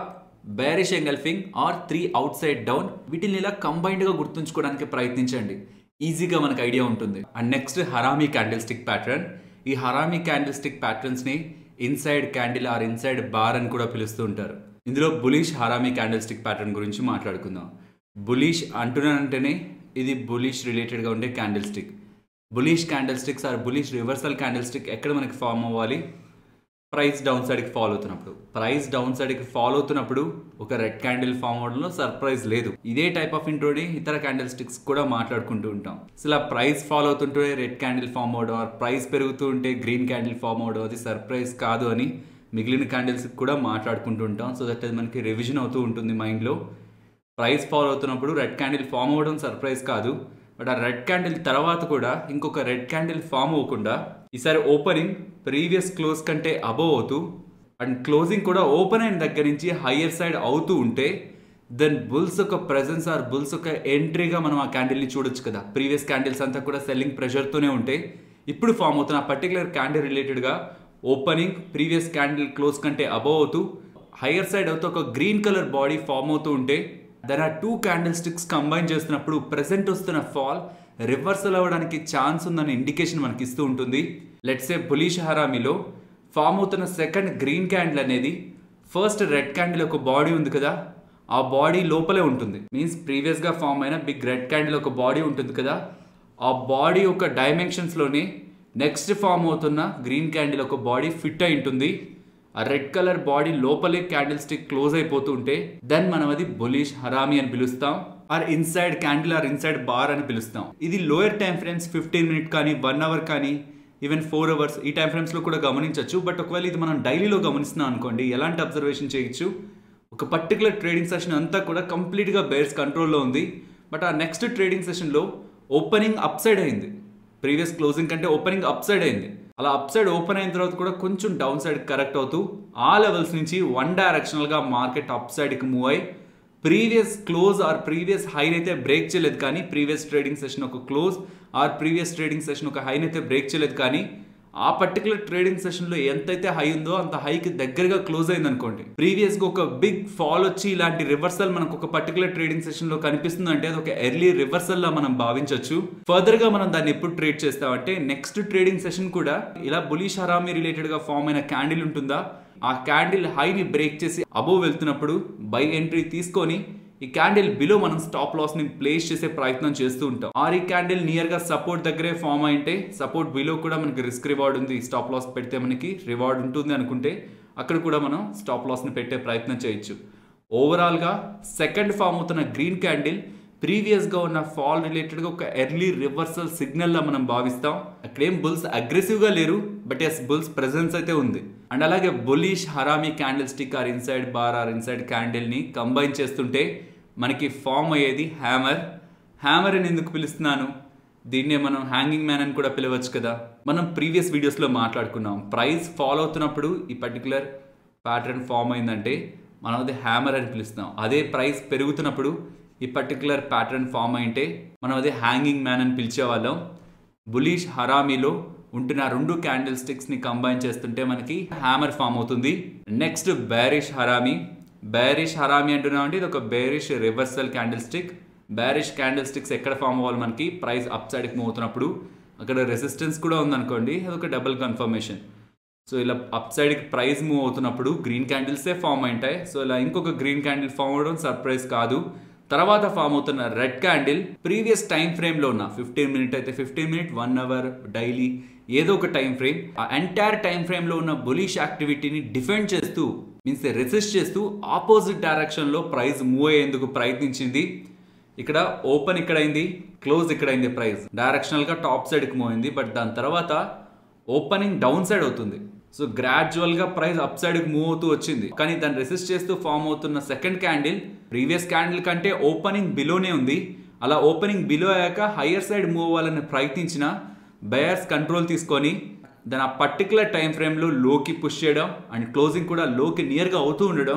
bearish engulfing or three out side down వీటిని ఇలా కంబైన్డ్గా గుర్తుంచుకోవడానికి ప్రయత్నించండి ఈజీగా మనకు ఐడియా ఉంటుంది and next harami candle stick pattern ఈ హరామీ క్యాండిల్ స్టిక్ ప్యాటర్న్స్ని inside candle or inside bar అని కూడా పిలుస్తూ ఉంటారు ఇందులో bullish harami candle stick pattern గురించి మాట్లాడుకుందాం బులిష్ అంటున్నానంటేనే ఇది బులిష్ రిలేటెడ్గా ఉండే candle stick bullish candle sticks or bullish reversal candle stick ఎక్కడ మనకి ఫామ్ అవ్వాలి ప్రైస్ డౌన్ సైడ్కి ఫాలో అవుతున్నప్పుడు ప్రైస్ డౌన్ సైడ్కి ఫాలో అవుతున్నప్పుడు ఒక రెడ్ క్యాండిల్ ఫామ్ అవడంలో సర్ప్రైజ్ లేదు ఇదే టైప్ ఆఫ్ ఇంట్రోని ఇతర క్యాండిల్ స్టిక్స్ కూడా మాట్లాడుకుంటూ ఉంటాం అసలు ఆ ప్రైస్ ఫాలో అవుతుంటే రెడ్ క్యాండిల్ ఫామ్ అవడం ఆర్ ప్రైస్ పెరుగుతూ ఉంటే గ్రీన్ క్యాండిల్ ఫామ్ అవడం అది సర్ప్రైజ్ కాదు అని మిగిలిన క్యాండిల్స్ కూడా మాట్లాడుకుంటూ ఉంటాం సో దట్ అది మనకి రివిజన్ అవుతూ ఉంటుంది మైండ్లో ప్రైస్ ఫాలో అవుతున్నప్పుడు రెడ్ క్యాండిల్ ఫామ్ అవ్వడం సర్ప్రైజ్ కాదు బట్ ఆ రెడ్ క్యాండిల్ తర్వాత కూడా ఇంకొక రెడ్ క్యాండిల్ ఫామ్ అవ్వకుండా ఈసారి ఓపెనింగ్ ప్రీవియస్ క్లోజ్ కంటే అబవ్ అవుతూ అండ్ క్లోజింగ్ కూడా ఓపెన్ అయిన దగ్గర నుంచి హయ్యర్ సైడ్ అవుతూ ఉంటే దెన్ బుల్స్ ఒక ప్రెజెన్స్ ఆర్ బుల్స్ ఒక ఎంట్రీగా మనం ఆ క్యాండిల్ని చూడొచ్చు కదా ప్రీవియస్ క్యాండిల్స్ అంతా కూడా సెల్లింగ్ ప్రెషర్తోనే ఉంటే ఇప్పుడు ఫామ్ అవుతున్న ఆ పర్టికులర్ క్యాండిల్ రిలేటెడ్గా ఓపెనింగ్ ప్రీవియస్ క్యాండిల్ క్లోజ్ కంటే అబవ్ అవుతూ హయ్యర్ సైడ్ అవుతూ ఒక గ్రీన్ కలర్ బాడీ ఫామ్ అవుతూ ఉంటే దెన్ ఆ టూ క్యాండిల్ స్టిక్స్ కంబైన్ చేస్తున్నప్పుడు ప్రెసెంట్ వస్తున్న ఫాల్ రివర్సల్ అవ్వడానికి ఛాన్స్ ఉందనే ఇండికేషన్ మనకి ఇస్తూ ఉంటుంది లెట్సే బులీష్ హరామీలో ఫామ్ అవుతున్న సెకండ్ గ్రీన్ క్యాండిల్ అనేది ఫస్ట్ రెడ్ క్యాండిల్ ఒక బాడీ ఉంది కదా ఆ బాడీ లోపలే ఉంటుంది మీన్స్ ప్రీవియస్గా ఫామ్ అయిన బిగ్ రెడ్ క్యాండిల్ ఒక బాడీ ఉంటుంది కదా ఆ బాడీ యొక్క డైమెన్షన్స్లోనే నెక్స్ట్ ఫామ్ అవుతున్న గ్రీన్ క్యాండిల్ ఒక బాడీ ఫిట్ అయి ఉంటుంది ఆ రెడ్ కలర్ బాడీ లోపలే క్యాండిల్ స్టిక్ క్లోజ్ అయిపోతూ ఉంటే దెన్ మనం అది బులిష్ హరామి అని పిలుస్తాం or inside candle or inside bar అని పిలుస్తాం ఇది lower time frames fifteen minute కానీ వన్ అవర్ కానీ ఈవెన్ ఫోర్ అవర్స్ ఈ టైం ఫ్రేమ్స్లో కూడా గమనించవచ్చు బట్ ఒకవేళ ఇది మనం డైలీలో గమనిస్తున్నాం అనుకోండి ఎలాంటి అబ్జర్వేషన్ చేయొచ్చు ఒక పర్టికులర్ ట్రేడింగ్ సెషన్ అంతా కూడా కంప్లీట్గా బేర్స్ కంట్రోల్లో ఉంది బట్ ఆ నెక్స్ట్ ట్రేడింగ్ సెషన్లో ఓపెనింగ్ అప్ సైడ్ అయింది ప్రీవియస్ క్లోజింగ్ కంటే ఓపెనింగ్ అప్ సైడ్ అయింది అలా అప్ సైడ్ ఓపెన్ అయిన తర్వాత కూడా కొంచెం డౌన్ సైడ్ కరెక్ట్ అవుతూ ఆ లెవెల్స్ నుంచి వన్ డైరెక్షనల్గా మార్కెట్ అప్ సైడ్కి మూవ్ అయ్యి ప్రీవియస్ క్లోజ్ ఆర్ ప్రీవియస్ హైన్ అయితే బ్రేక్ చేయలేదు కానీ ప్రీవియస్ ట్రేడింగ్ సెషన్ ఒక close or previous trading session ఒక హైన్ అయితే బ్రేక్ చేయలేదు కానీ ఆ పర్టికులర్ ట్రేడింగ్ సెషన్లో ఎంతైతే హై ఉందో అంత హైకి దగ్గరగా క్లోజ్ అయింది అనుకోండి ప్రీవియస్గా ఒక బిగ్ ఫాల్ వచ్చి ఇలాంటి రివర్సల్ మనకు ఒక పర్టికులర్ ట్రేడింగ్ సెషన్లో కనిపిస్తుంది అంటే అది ఒక ఎర్లీ రివర్సల్ లా మనం భావించవచ్చు ఫర్దర్ గా మనం దాన్ని ఎప్పుడు ట్రేడ్ చేస్తామంటే నెక్స్ట్ ట్రేడింగ్ సెషన్ కూడా ఇలా బులిష్ హరామీ రిలేటెడ్ గా ఫామ్ అయిన క్యాండిల్ ఉంటుందా ఆ క్యాండిల్ హైని బ్రేక్ చేసి అబోవ్ వెళ్తున్నప్పుడు బై ఎంట్రీ తీసుకొని ఈ క్యాండిల్ బిలో మనం స్టాప్ లాస్ ని ప్లేస్ చేసే ప్రయత్నం చేస్తూ ఉంటాం ఆర్ ఈ క్యాండిల్ నియర్ గా సపోర్ట్ దగ్గరే ఫామ్ అయింటే సపోర్ట్ బిలో కూడా మనకి రిస్క్ రివార్డ్ ఉంది స్టాప్ లాస్ పెడితే మనకి రివార్డ్ ఉంటుంది అనుకుంటే అక్కడ కూడా మనం స్టాప్ లాస్ ని పెట్టే ప్రయత్నం చేయొచ్చు ఓవరాల్ గా సెకండ్ ఫామ్ అవుతున్న గ్రీన్ క్యాండిల్ ప్రీవియస్ గా ఉన్న ఫాల్ రిలేటెడ్ గా ఒక ఎర్లీ రివర్సల్ సిగ్నల్ లా మనం భావిస్తాం అక్కడేం బుల్స్ అగ్రెసివ్ గా లేరు బట్ ఎస్ బుల్స్ ప్రెసెన్స్ అయితే ఉంది అండ్ అలాగే bullish harami candle stick or inside bar or inside candle ని కంబైన్ చేస్తుంటే మనకి ఫామ్ అయ్యేది హ్యామర్ హ్యామర్ అని ఎందుకు పిలుస్తున్నాను దీన్నే మనం హ్యాంగింగ్ మ్యాన్ అని కూడా పిలవచ్చు కదా మనం ప్రీవియస్ వీడియోస్లో మాట్లాడుకున్నాం ప్రైస్ ఫాలో అవుతున్నప్పుడు ఈ పర్టికులర్ ప్యాటర్న్ ఫామ్ అయిందంటే మనం అది హ్యామర్ అని పిలుస్తాం అదే ప్రైస్ పెరుగుతున్నప్పుడు ఈ పర్టికులర్ ప్యాటర్న్ ఫామ్ అయింటే మనం అది హ్యాంగింగ్ మ్యాన్ అని పిలిచేవాళ్ళం బులీష్ హరామీలో ఉంటున్న రెండు క్యాండిల్ స్టిక్స్ని కంబైన్ చేస్తుంటే మనకి హ్యామర్ ఫామ్ అవుతుంది next bearish harami bearish harami అంటున్నామంటే ఇది ఒక bearish reversal candle stick bearish candle sticks ఎక్కడ ఫామ్ అవ్వాలి మనకి ప్రైస్ అప్ సైడ్కి మూవ్ అవుతున్నప్పుడు అక్కడ రెసిస్టెన్స్ కూడా ఉందనుకోండి అదొక డబుల్ కన్ఫర్మేషన్ సో ఇలా అప్ సైడ్కి ప్రైస్ మూవ్ అవుతున్నప్పుడు గ్రీన్ క్యాండిల్సే ఫామ్ అయింటాయి సో ఇలా ఇంకొక గ్రీన్ క్యాండిల్ ఫామ్ అవడం సర్ప్రైజ్ కాదు తర్వాత ఫామ్ అవుతున్న రెడ్ క్యాండిల్ ప్రీవియస్ టైం ఫ్రేమ్లో ఉన్న ఫిఫ్టీన్ మినిట్ అయితే fifteen minute one hour daily ఏదో ఒక టైం ఫ్రేమ్ ఆ ఎంటైర్ టైం ఫ్రేమ్లో ఉన్న బులిష్ యాక్టివిటీని డిఫెండ్ చేస్తూ మీన్స్ రెసిస్ట్ చేస్తూ ఆపోజిట్ డైరెక్షన్లో ప్రైస్ మూవ్ అయ్యేందుకు ప్రయత్నించింది ఇక్కడ ఓపెన్ ఇక్కడ అయింది క్లోజ్ ఇక్కడ అయింది ప్రైస్ డైరెక్షనల్గా టాప్ సైడ్కి మూవ్ అయింది బట్ దాని తర్వాత ఓపెనింగ్ డౌన్ సైడ్ అవుతుంది సో గ్రాడ్యువల్గా ప్రైస్ అప్ సైడ్కి మూవ్ అవుతూ వచ్చింది కానీ దాన్ని రెసిస్ట్ చేస్తూ ఫామ్ అవుతున్న సెకండ్ క్యాండిల్ ప్రీవియస్ క్యాండిల్ కంటే ఓపెనింగ్ బిలోనే ఉంది అలా ఓపెనింగ్ బిలో అయ్యాక హయ్యర్ సైడ్ మూవ్ అవ్వాలని ప్రయత్నించిన బయర్స్ కంట్రోల్ తీసుకొని దాని ఆ పర్టికులర్ టైం ఫ్రేమ్లో లోకి పుష్ చేయడం అండ్ క్లోజింగ్ కూడా లోకి నియర్గా అవుతూ ఉండడం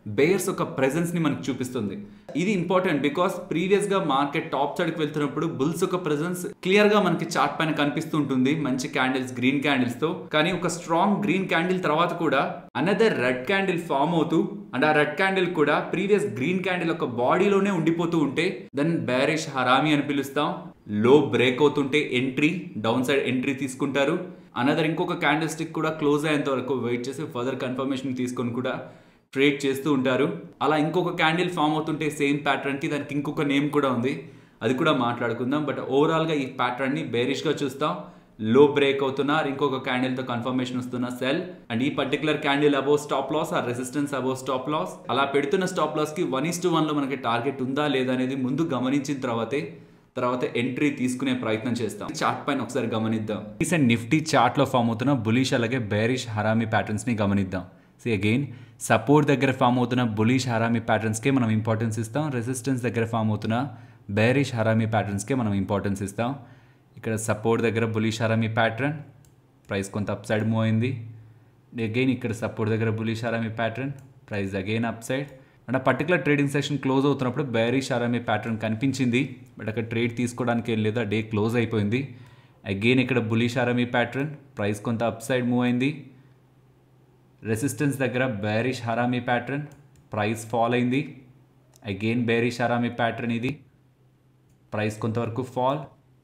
బేర్స్ ఒక ప్రెజెన్స్ ని మనకు చూపిస్తుంది ఇది ఇంపార్టెంట్ బికాస్ ప్రీవియస్ గా మార్కెట్ టాప్ సైడ్ కి వెళ్తున్నప్పుడు బుల్స్ ఒక ప్రెజెన్స్ క్లియర్ గా మనకి చార్ట్ పైన కనిపిస్తూ ఉంటుంది మంచి క్యాండిల్స్ గ్రీన్ క్యాండిల్స్ తో కానీ ఒక స్ట్రాంగ్ గ్రీన్ క్యాండిల్ తర్వాత కూడా అనదర్ రెడ్ క్యాండిల్ ఫామ్ అవుతూ అండ్ ఆ రెడ్ క్యాండిల్ కూడా ప్రీవియస్ గ్రీన్ క్యాండిల్ ఒక బాడీలోనే ఉండిపోతూ ఉంటే దెన్ బేరిష్ హరామి అని పిలుస్తాం లో బ్రేక్ అవుతుంటే ఎంట్రీ డౌన్ సైడ్ ఎంట్రీ తీసుకుంటారు అనదర్ ఇంకొక క్యాండిల్ స్టిక్ కూడా క్లోజ్ అయ్యేంత వరకు వెయిట్ చేసి ఫర్దర్ కన్ఫర్మేషన్ తీసుకొని కూడా ట్రేడ్ చేస్తూ ఉంటారు అలా ఇంకొక క్యాండిల్ ఫామ్ అవుతుంటే సేమ్ ప్యాటర్న్కి దానికి ఇంకొక నేమ్ కూడా ఉంది అది కూడా మాట్లాడుకుందాం బట్ ఓవరాల్గా ఈ ప్యాటర్న్ని బేరిష్గా చూస్తాం లో బ్రేక్ అవుతున్నా ఇంకొక క్యాండిల్తో కన్ఫర్మేషన్ వస్తున్న సెల్ అండ్ ఈ particular candle above stop loss ఆ రెసిస్టెన్స్ అబౌవ్ స్టాప్ లాస్ అలా పెడుతున్న స్టాప్ లాస్కి వన్ ఇస్ టు వన్లో మనకి టార్గెట్ ఉందా లేదా అనేది ముందు గమనించిన తర్వాతే తర్వాత ఎంట్రీ తీసుకునే ప్రయత్నం చేస్తాం చార్ట్ పైన ఒకసారి గమనిద్దాం రీసెంట్ నిఫ్టీ చార్ట్ లో ఫామ్ అవుతున్న బులిష్ అలాగే బేరిష్ హరామి ప్యాటర్న్స్ ని గమనిద్దాం సి అగైన్ సపోర్ట్ దగ్గర ఫామ్ అవుతున్న బులిష్ హరామి ప్యాటర్న్స్కే మనం ఇంపార్టెన్స్ ఇస్తాం రెసిస్టెన్స్ దగ్గర ఫామ్ అవుతున్న బేరిష్ హరామి ప్యాటర్న్స్కే మనం ఇంపార్టెన్స్ ఇస్తాం ఇక్కడ సపోర్ట్ దగ్గర బులిష్ హరామి ప్యాటర్న్ ప్రైస్ కొంత అప్ సైడ్ మూవ్ అయింది అగైన్ ఇక్కడ సపోర్ట్ దగ్గర bullish harami pattern price again up side and ఆ పర్టికులర్ ట్రేడింగ్ సెషన్ క్లోజ్ అవుతున్నప్పుడు బేరిష్ హరామి ప్యాటర్న్ కనిపించింది బట్ అక్కడ ట్రేడ్ తీసుకోవడానికి ఏం లేదు ఆ డే క్లోజ్ అయిపోయింది అగైన్ ఇక్కడ బులిష్ హరామి ప్యాటర్న్ ప్రైస్ కొంత అప్ సైడ్ మూవ్ అయింది రెసిస్టెన్స్ దగ్గర bearish harami pattern price fall అయింది అగైన్ బేరిష్ హరామి ప్యాటర్న్ ఇది ప్రైస్ కొంతవరకు ఫాల్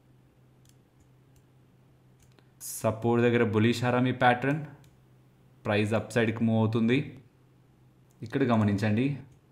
సపోర్ట్ దగ్గర bullish harami pattern price up సైడ్కి మూవ్ అవుతుంది ఇక్కడ గమనించండి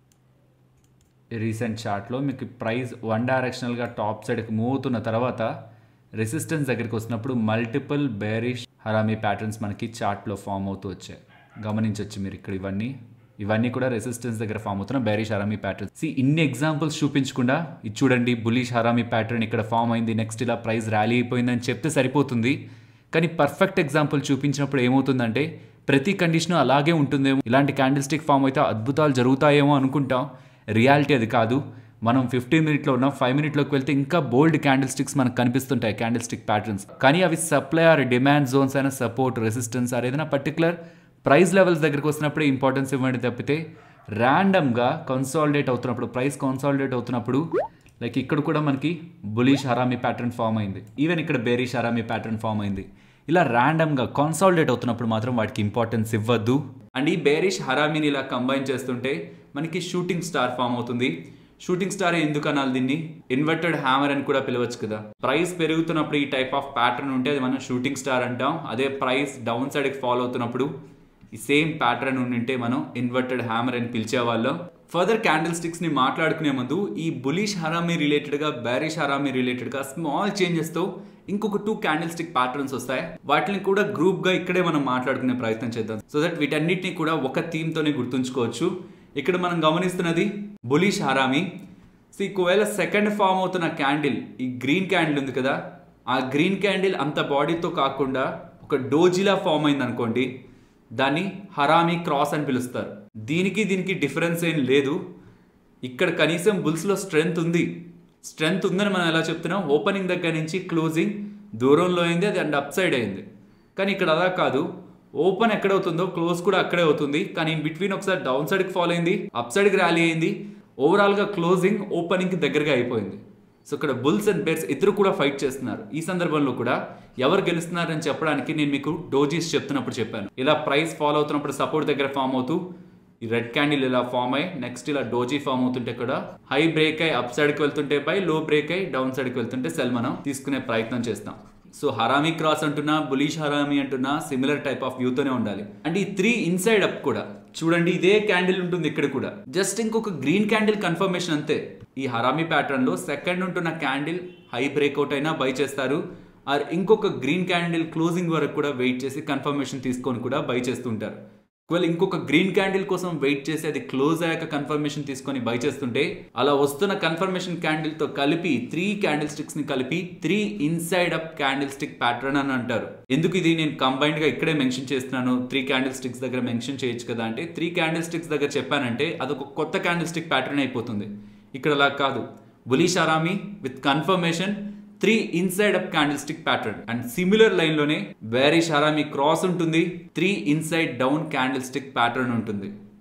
రీసెంట్ చార్ట్లో మీకు ప్రైస్ వన్ డైరెక్షనల్గా టాప్ సైడ్కి మూవ్ అవుతున్న తర్వాత రెసిస్టెన్స్ దగ్గరికి వస్తున్నప్పుడు మల్టిపుల్ బేరిష్ హరామీ ప్యాటర్న్స్ మనకి చార్ట్లో ఫామ్ అవుతూ వచ్చాయి గమనించవచ్చు మీరు ఇక్కడ ఇవన్నీ ఇవన్నీ కూడా రెసిస్టెన్స్ దగ్గర ఫామ్ అవుతున్న బేరిష్ హరామీ ప్యాటర్న్ సి ఇన్ని ఎగ్జాంపుల్స్ చూపించకుండా ఇది చూడండి బులిష్ హరామీ ప్యాటర్న్ ఇక్కడ ఫామ్ అయింది నెక్స్ట్ ఇలా ప్రైస్ ర్యాలీ అయిపోయిందని చెప్తే సరిపోతుంది కానీ పర్ఫెక్ట్ ఎగ్జాంపుల్ చూపించినప్పుడు ఏమవుతుందంటే ప్రతి కండిషన్ అలాగే ఉంటుందేమో ఇలాంటి క్యాండిల్ స్టిక్ ఫామ్ అయితే అద్భుతాలు జరుగుతాయేమో అనుకుంటాం రియాలిటీ అది కాదు మనం ఫిఫ్టీన్ మినిట్లో ఉన్న ఫైవ్ మినిట్లోకి వెళ్తే ఇంకా బోల్డ్ క్యాండిల్ స్టిక్స్ మనకు కనిపిస్తుంటాయి క్యాండిల్ స్టిక్ ప్యాటర్న్స్ కానీ అవి సప్లై ఆర్ డిమాండ్ జోన్స్ అయినా సపోర్ట్ రెసిస్టెన్స్ ఆర్ ఏదైనా పర్టికులర్ ప్రైస్ లెవెల్స్ దగ్గరికి వచ్చినప్పుడే ఇంపార్టెన్స్ ఇవ్వండి తప్పితే ర్యాండమ్గా కన్సాలిడేట్ అవుతున్నప్పుడు ప్రైస్ కన్సాలిడేట్ అవుతున్నప్పుడు లైక్ ఇక్కడ కూడా మనకి బులిష్ హరామీ ప్యాటర్న్ ఫామ్ అయింది ఈవెన్ ఇక్కడ బేరిష్ హరామీ ప్యాటర్న్ ఫామ్ అయింది ఇలా ర్యాండమ్గా కన్సాలిడేట్ అవుతున్నప్పుడు మాత్రం వాటికి ఇంపార్టెన్స్ ఇవ్వద్దు అండ్ ఈ బేరిష్ హరామీని ఇలా కంబైన్ చేస్తుంటే మనకి షూటింగ్ స్టార్ ఫామ్ అవుతుంది షూటింగ్ స్టార్ ఎందుకు అనాలి దీన్ని ఇన్వర్టెడ్ హ్యామర్ అని కూడా పిలవచ్చు కదా ప్రైస్ పెరుగుతున్నప్పుడు ఈ టైప్ ఆఫ్ ప్యాటర్న్ ఉంటే అది మనం షూటింగ్ స్టార్ అంటాం అదే ప్రైస్ డౌన్ సైడ్కి ఫాలో అవుతున్నప్పుడు ఈ సేమ్ ప్యాటర్న్ ఉండింటే మనం ఇన్వర్టెడ్ హ్యామర్ అని పిలిచేవాళ్ళం ఫర్దర్ క్యాండిల్ స్టిక్స్ ని మాట్లాడుకునే ముందు ఈ బులిష్ హరామీ రిలేటెడ్ గా బ్యారిష్ హరామీ రిలేటెడ్ గా స్మాల్ చేంజెస్ తో ఇంకొక టూ క్యాండిల్ స్టిక్ ప్యాటర్న్స్ వస్తాయి వాటిని కూడా గ్రూప్ గా ఇక్కడే మనం మాట్లాడుకునే ప్రయత్నం చేద్దాం సో దట్ వీటన్నిటిని కూడా ఒక థీమ్ తోనే గుర్తుంచుకోవచ్చు ఇక్కడ మనం గమనిస్తున్నది బులిష్ హరామీ సో ఒకవేళ సెకండ్ ఫామ్ అవుతున్న క్యాండిల్ ఈ గ్రీన్ క్యాండిల్ ఉంది కదా ఆ గ్రీన్ క్యాండిల్ అంత బాడీతో కాకుండా ఒక డోజిలా ఫామ్ అయింది అనుకోండి దాన్ని హరామీ క్రాస్ అని పిలుస్తారు దీనికి దీనికి డిఫరెన్స్ ఏం లేదు ఇక్కడ కనీసం బుల్స్లో స్ట్రెంగ్త్ ఉంది స్ట్రెంగ్త్ ఉందని మనం ఎలా చెప్తున్నాం ఓపెనింగ్ దగ్గర నుంచి క్లోజింగ్ దూరంలో అయింది అది అండ్ అప్ సైడ్ అయింది కానీ ఇక్కడ అలా కాదు ఓపెన్ ఎక్కడ అవుతుందో క్లోజ్ కూడా అక్కడే అవుతుంది కానీ ఇన్ బిట్వీన్ ఒకసారి డౌన్ సైడ్కి ఫాలో అయింది అప్ సైడ్కి ర్యాలీ అయింది ఓవరాల్గా క్లోజింగ్ ఓపెనింగ్కి దగ్గరగా అయిపోయింది సో ఇక్కడ బుల్స్ అండ్ బేర్స్ ఇద్దరు కూడా ఫైట్ చేస్తున్నారు ఈ సందర్భంలో కూడా ఎవరు గెలుస్తున్నారని చెప్పడానికి నేను మీకు డోజీస్ చెప్తున్నప్పుడు చెప్పాను ఇలా ప్రైస్ ఫాలో అవుతున్నప్పుడు సపోర్ట్ దగ్గర ఫామ్ అవుతూ ఈ రెడ్ క్యాండిల్ ఇలా ఫామ్ అయ్యి నెక్స్ట్ ఇలా డోజీ ఫామ్ అవుతుంటే కూడా హై బ్రేక్ అయ్యి అప్ సైడ్కి వెళ్తుంటే బై లో బ్రేక్ అయ్యి డౌన్ సైడ్కి వెళ్తుంటే సెల్ మనం తీసుకునే ప్రయత్నం చేస్తాం సో హరామీ క్రాస్ అంటున్నా బులీష్ హరామీ అంటున్నా సిమిలర్ టైప్ ఆఫ్ వ్యూతోనే ఉండాలి అండ్ ఈ త్రీ ఇన్సైడ్ అప్ కూడా చూడండి ఇదే క్యాండిల్ ఉంటుంది ఇక్కడ కూడా జస్ట్ ఇంకొక గ్రీన్ క్యాండిల్ కన్ఫర్మేషన్ అంతే ఈ హరామీ ప్యాటర్న్ లో సెకండ్ ఉంటున్న క్యాండిల్ హై బ్రేక్అవుట్ అయినా బై చేస్తారు ఆర్ ఇంకొక గ్రీన్ క్యాండిల్ క్లోజింగ్ వరకు కూడా వెయిట్ చేసి కన్ఫర్మేషన్ తీసుకొని కూడా బై చేస్తుంటారు ఒకవేళ ఇంకొక గ్రీన్ క్యాండిల్ కోసం వెయిట్ చేసి అది క్లోజ్ అయ్యాక కన్ఫర్మేషన్ తీసుకొని బై చేస్తుంటే అలా వస్తున్న కన్ఫర్మేషన్ క్యాండిల్ తో కలిపి త్రీ క్యాండిల్ స్టిక్స్ ని కలిపి three inside up candle stick pattern అని అంటారు ఎందుకు ఇది నేను కంబైన్డ్ గా ఇక్కడే మెన్షన్ చేస్తున్నాను త్రీ క్యాండిల్ స్టిక్స్ దగ్గర మెన్షన్ చేయొచ్చు కదా అంటే త్రీ క్యాండిల్ స్టిక్స్ దగ్గర చెప్పానంటే అదొక కొత్త క్యాండిల్ స్టిక్ ప్యాటర్న్ అయిపోతుంది ఇక్కడ అలా కాదు bullish harami with confirmation three inside up candle stick pattern and similar line లోనే వేరిష్ హరామీ క్రాస్ ఉంటుంది three inside down candle stick pattern ఉంటుంది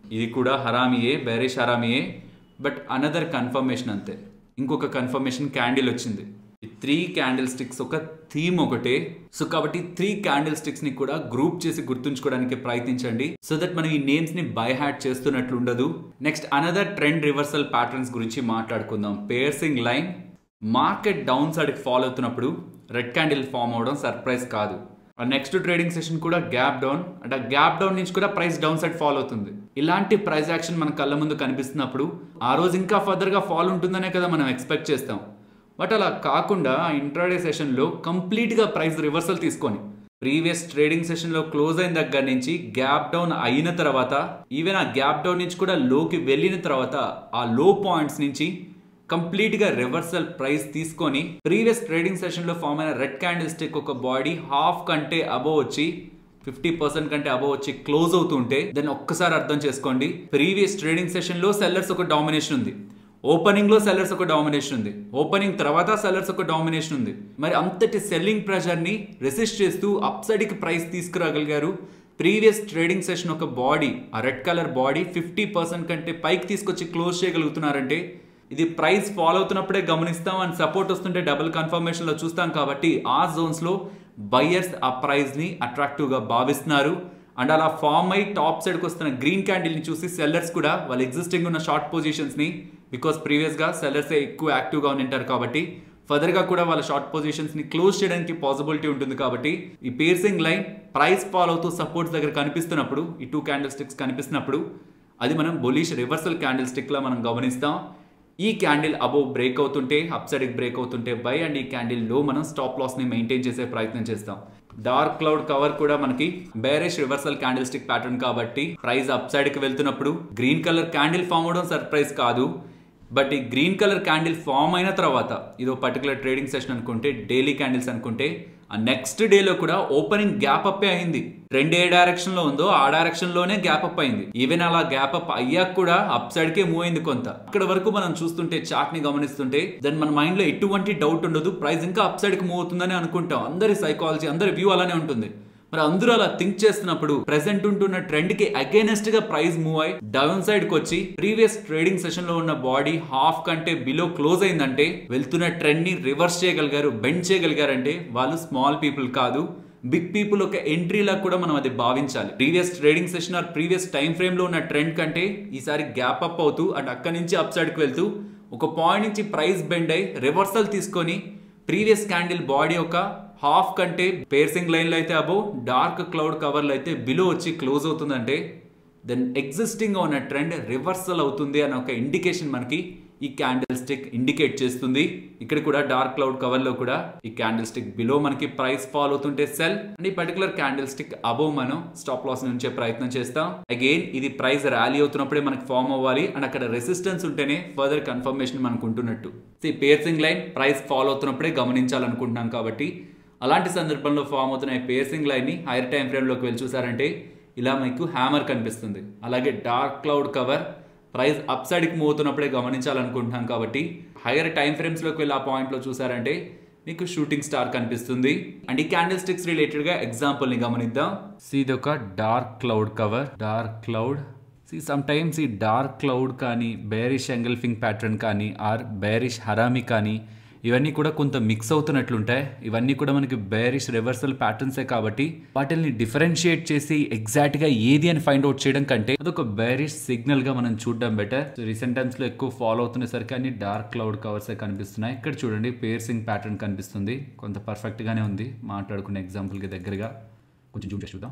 ఇది కూడా హరామియే బేరిష్ హరామియే బట్ అనదర్ కన్ఫర్మేషన్ అంతే ఇంకొక కన్ఫర్మేషన్ క్యాండిల్ వచ్చింది ఈ త్రీ క్యాండిల్ స్టిక్స్ ఒక థీమ్ ఒకటే సో కాబట్టి త్రీ క్యాండిల్ స్టిక్స్ ని కూడా గ్రూప్ చేసి గుర్తుంచుకోవడానికి ప్రయత్నించండి సో దట్ మనం ఈ నేమ్స్ ని బై హ్యాట్ చేస్తున్నట్లు ఉండదు next another trend reversal patterns గురించి మాట్లాడుకుందాం piercing line market down side follow అవుతున్నప్పుడు రెడ్ క్యాండిల్ ఫామ్ అవడం సర్ప్రైజ్ కాదు ఆ నెక్స్ట్ ట్రేడింగ్ సెషన్ కూడా గ్యాప్ డౌన్ అంటే ఆ గ్యాప్ డౌన్ నుంచి కూడా ప్రైస్ డౌన్ సైడ్ ఫాలో అవుతుంది ఇలాంటి ప్రైస్ యాక్షన్ మన కళ్ళ ముందు కనిపిస్తున్నప్పుడు ఆ రోజు ఇంకా ఫర్దర్గా ఫాల్ ఉంటుందనే కదా మనం ఎక్స్పెక్ట్ చేస్తాం బట్ అలా కాకుండా ఆ ఇంట్రాడే సెషన్లో కంప్లీట్గా ప్రైస్ రివర్సల్ తీసుకొని ప్రీవియస్ ట్రేడింగ్ సెషన్లో క్లోజ్ అయిన దగ్గర నుంచి గ్యాప్ డౌన్ అయిన తర్వాత ఈవెన్ ఆ గ్యాప్ డౌన్ నుంచి కూడా లోకి వెళ్ళిన తర్వాత ఆ లో పాయింట్స్ నుంచి కంప్లీట్గా రివర్సల్ ప్రైస్ తీసుకొని ప్రీవియస్ ట్రేడింగ్ సెషన్లో ఫామ్ అయిన రెడ్ క్యాండిల్ స్టిక్ ఒక బాడీ హాఫ్ కంటే అబోవ్ వచ్చి ఫిఫ్టీ పర్సెంట్ కంటే అబోవ్ వచ్చి క్లోజ్ అవుతుంటే దాన్ని ఒక్కసారి అర్థం చేసుకోండి ప్రీవియస్ ట్రేడింగ్ సెషన్లో సెల్లర్స్ ఒక డామినేషన్ ఉంది ఓపెనింగ్ లో సెల్లర్స్ ఒక డామినేషన్ ఉంది ఓపెనింగ్ తర్వాత సెల్లర్స్ ఒక డామినేషన్ ఉంది మరి అంతటి సెల్లింగ్ ప్రెషర్ ని రెసిస్ట్ చేస్తూ అప్ సైడ్ కి ప్రైస్ తీసుకురాగలిగారు ప్రీవియస్ ట్రేడింగ్ సెషన్ ఒక బాడీ ఆ red colour body fifty percent కంటే పైకి తీసుకొచ్చి క్లోజ్ చేయగలుగుతున్నారంటే ఇది ప్రైస్ ఫాలో అవుతున్నప్పుడే గమనిస్తాం అండ్ సపోర్ట్ వస్తుంటే డబుల్ కన్ఫర్మేషన్లో చూస్తాం కాబట్టి ఆ జోన్స్లో బయ్యర్స్ ఆ ప్రైస్ని అట్రాక్టివ్గా భావిస్తున్నారు అండ్ అలా ఫామ్ అయి టాప్ సైడ్కి వస్తున్న గ్రీన్ క్యాండిల్ని చూసి సెల్లర్స్ కూడా వాళ్ళ ఎగ్జిస్టింగ్ ఉన్న షార్ట్ పొజిషన్స్ని బికాస్ ప్రీవియస్గా సెల్లర్సే ఎక్కువ యాక్టివ్గా ఉంటారు కాబట్టి ఫర్దర్గా కూడా వాళ్ళ షార్ట్ పొజిషన్స్ని క్లోజ్ చేయడానికి పాసిబిలిటీ ఉంటుంది కాబట్టి ఈ పేర్సింగ్ లైన్ ప్రైస్ ఫాలో అవుతూ సపోర్ట్స్ దగ్గర కనిపిస్తున్నప్పుడు ఈ టూ క్యాండిల్ స్టిక్స్ కనిపిస్తున్నప్పుడు అది మనం బొలిష్ రివర్సల్ క్యాండిల్ స్టిక్లా మనం గమనిస్తాం ఈ క్యాండిల్ అబోవ్ బ్రేక్ అవుతుంటే అప్ సైడ్కి బ్రేక్ అవుతుంటే బై అండ్ ఈ క్యాండిల్ లో మనం స్టాప్ లాస్ ని మెయింటైన్ చేసే ప్రయత్నం చేస్తాం డార్క్ క్లౌడ్ కవర్ కూడా మనకి bearish reversal candle stick pattern కాబట్టి ప్రైస్ అప్ సైడ్ కి వెళ్తున్నప్పుడు గ్రీన్ కలర్ క్యాండిల్ ఫామ్ అవడం సర్ప్రైజ్ కాదు బట్ ఈ గ్రీన్ కలర్ క్యాండిల్ ఫామ్ అయిన తర్వాత ఇది పర్టికులర్ ట్రేడింగ్ సెషన్ అనుకుంటే డైలీ క్యాండిల్స్ అనుకుంటే ఆ నెక్స్ట్ డేలో కూడా ఓపెనింగ్ గ్యాప్ అప్ అయింది ట్రెండ్ ఏ డైరెక్షన్ లో ఉందో ఆ డైరెక్షన్ లోనే గ్యాప్ అప్ అయింది ఈవెన్ అలా గ్యాప్ అప్ అయ్యాక కూడా అప్ సైడ్ కే మూవ్ అయింది కొంత ఇక్కడ వరకు మనం చూస్తుంటే చార్ట్ ని గమనిస్తుంటే దాని మన మైండ్ లో ఎటువంటి డౌట్ ఉండదు ప్రైస్ ఇంకా అప్ సైడ్ కి మూవ్ అవుతుందని అనుకుంటాం అందరి సైకాలజీ అందరి వ్యూ అలానే ఉంటుంది మరి అందరూ అలా థింక్ చేస్తున్నప్పుడు ప్రెసెంట్ ఉంటున్న ట్రెండ్ కి అగైనెస్ట్ గా ప్రైస్ మూవ్ అయి డౌన్ సైడ్ కి వచ్చి ప్రీవియస్ ట్రేడింగ్ సెషన్ లో ఉన్న బాడీ హాఫ్ కంటే బిలో క్లోజ్ అయిందంటే వెళ్తున్న ట్రెండ్ ని రివర్స్ చేయగలిగారు బెండ్ చేయగలిగారంటే వాళ్ళు స్మాల్ పీపుల్ కాదు బిగ్ పీపుల్ ఒక ఎంట్రీలా కూడా మనం అది భావించాలి previous trading session or previous time frame లో ఉన్న ట్రెండ్ కంటే ఈసారి గ్యాప్ అప్ అవుతూ అటు అక్కడి నుంచి అప్ సైడ్ కి వెళ్తూ ఒక పాయింట్ నుంచి ప్రైస్ బెండ్ అయి రివర్సల్ తీసుకొని ప్రీవియస్ క్యాండిల్ బాడీ ఒక హాఫ్ కంటే పేర్సింగ్ లైన్లో అయితే అబో డార్క్ క్లౌడ్ కవర్లో అయితే బిలో వచ్చి క్లోజ్ అవుతుందంటే దెన్ ఎగ్జిస్టింగ్ ఉన్న ట్రెండ్ రివర్సల్ అవుతుంది అనే ఒక ఇండికేషన్ మనకి ఈ క్యాండిల్ స్టిక్ ఇండికేట్ చేస్తుంది ఇక్కడ కూడా డార్క్ క్లౌడ్ కవర్ లో కూడా ఈ క్యాండిల్ స్టిక్ బిలో మనకి ప్రైస్ ఫాల్ అవుతుంటే సెల్ అండ్ ఈ పర్టికులర్ క్యాండిల్ స్టిక్ అబోవ్ మనం స్టాప్ లాస్ నుంచే ప్రయత్నం చేస్తాం అగైన్ ఇది ప్రైస్ ర్యాలీ అవుతున్నప్పుడే మనకి ఫామ్ అవ్వాలి అండ్ అక్కడ రెసిస్టెన్స్ ఉంటేనే ఫర్దర్ కన్ఫర్మేషన్ మనకు ఉంటున్నట్టు ఈ పేర్సింగ్ లైన్ ప్రైస్ ఫాల్ అవుతున్నప్పుడే గమనించాలనుకుంటున్నాం కాబట్టి అలాంటి సందర్భంలో ఫామ్ అవుతున్న ఈ పేర్సింగ్ లైన్ని హైయర్ టైం ఫ్రేమ్లోకి వెళ్ళి చూసారంటే ఇలా మీకు హ్యామర్ కనిపిస్తుంది అలాగే dark cloud cover price up సైడ్కి మూవ్ అవుతున్నప్పుడే గమనించాలనుకుంటున్నాం కాబట్టి హైయర్ టైం ఫ్రేమ్స్లోకి వెళ్ళి ఆ పాయింట్లో చూసారంటే మీకు షూటింగ్ స్టార్ కనిపిస్తుంది అండ్ ఈ క్యాండిల్ స్టిక్స్ రిలేటెడ్గా ఎగ్జాంపుల్ని గమనిద్దాం సి ఇది ఒక dark cloud cover dark cloud see sometimes ఈ డార్క్ క్లౌడ్ కానీ బేరిష్ ఎంగల్ఫింగ్ ప్యాటర్న్ కానీ ఆర్ బేరిష్ హరామి కానీ ఇవన్నీ కూడా కొంత మిక్స్ అవుతున్నట్లుంటాయి ఇవన్నీ కూడా మనకి బేరిష్ రివర్సల్ ప్యాటర్న్సే కాబట్టి వాటిని డిఫరెన్షియేట్ చేసి ఎగ్జాక్ట్గా ఏది అని ఫైండ్ అవుట్ చేయడం కంటే అదొక బేరిష్ సిగ్నల్గా మనం చూడడం బెటర్ రీసెంట్ టైమ్స్లో ఎక్కువ ఫాలో అవుతున్నసరికి అన్ని డార్క్ క్లౌడ్ కవర్సే కనిపిస్తున్నాయి ఇక్కడ చూడండి పేర్సింగ్ ప్యాటర్న్ కనిపిస్తుంది కొంత పర్ఫెక్ట్గానే ఉంది మాట్లాడుకునే ఎగ్జాంపుల్కి దగ్గరగా కొంచెం జూమ్ చేసి చూద్దాం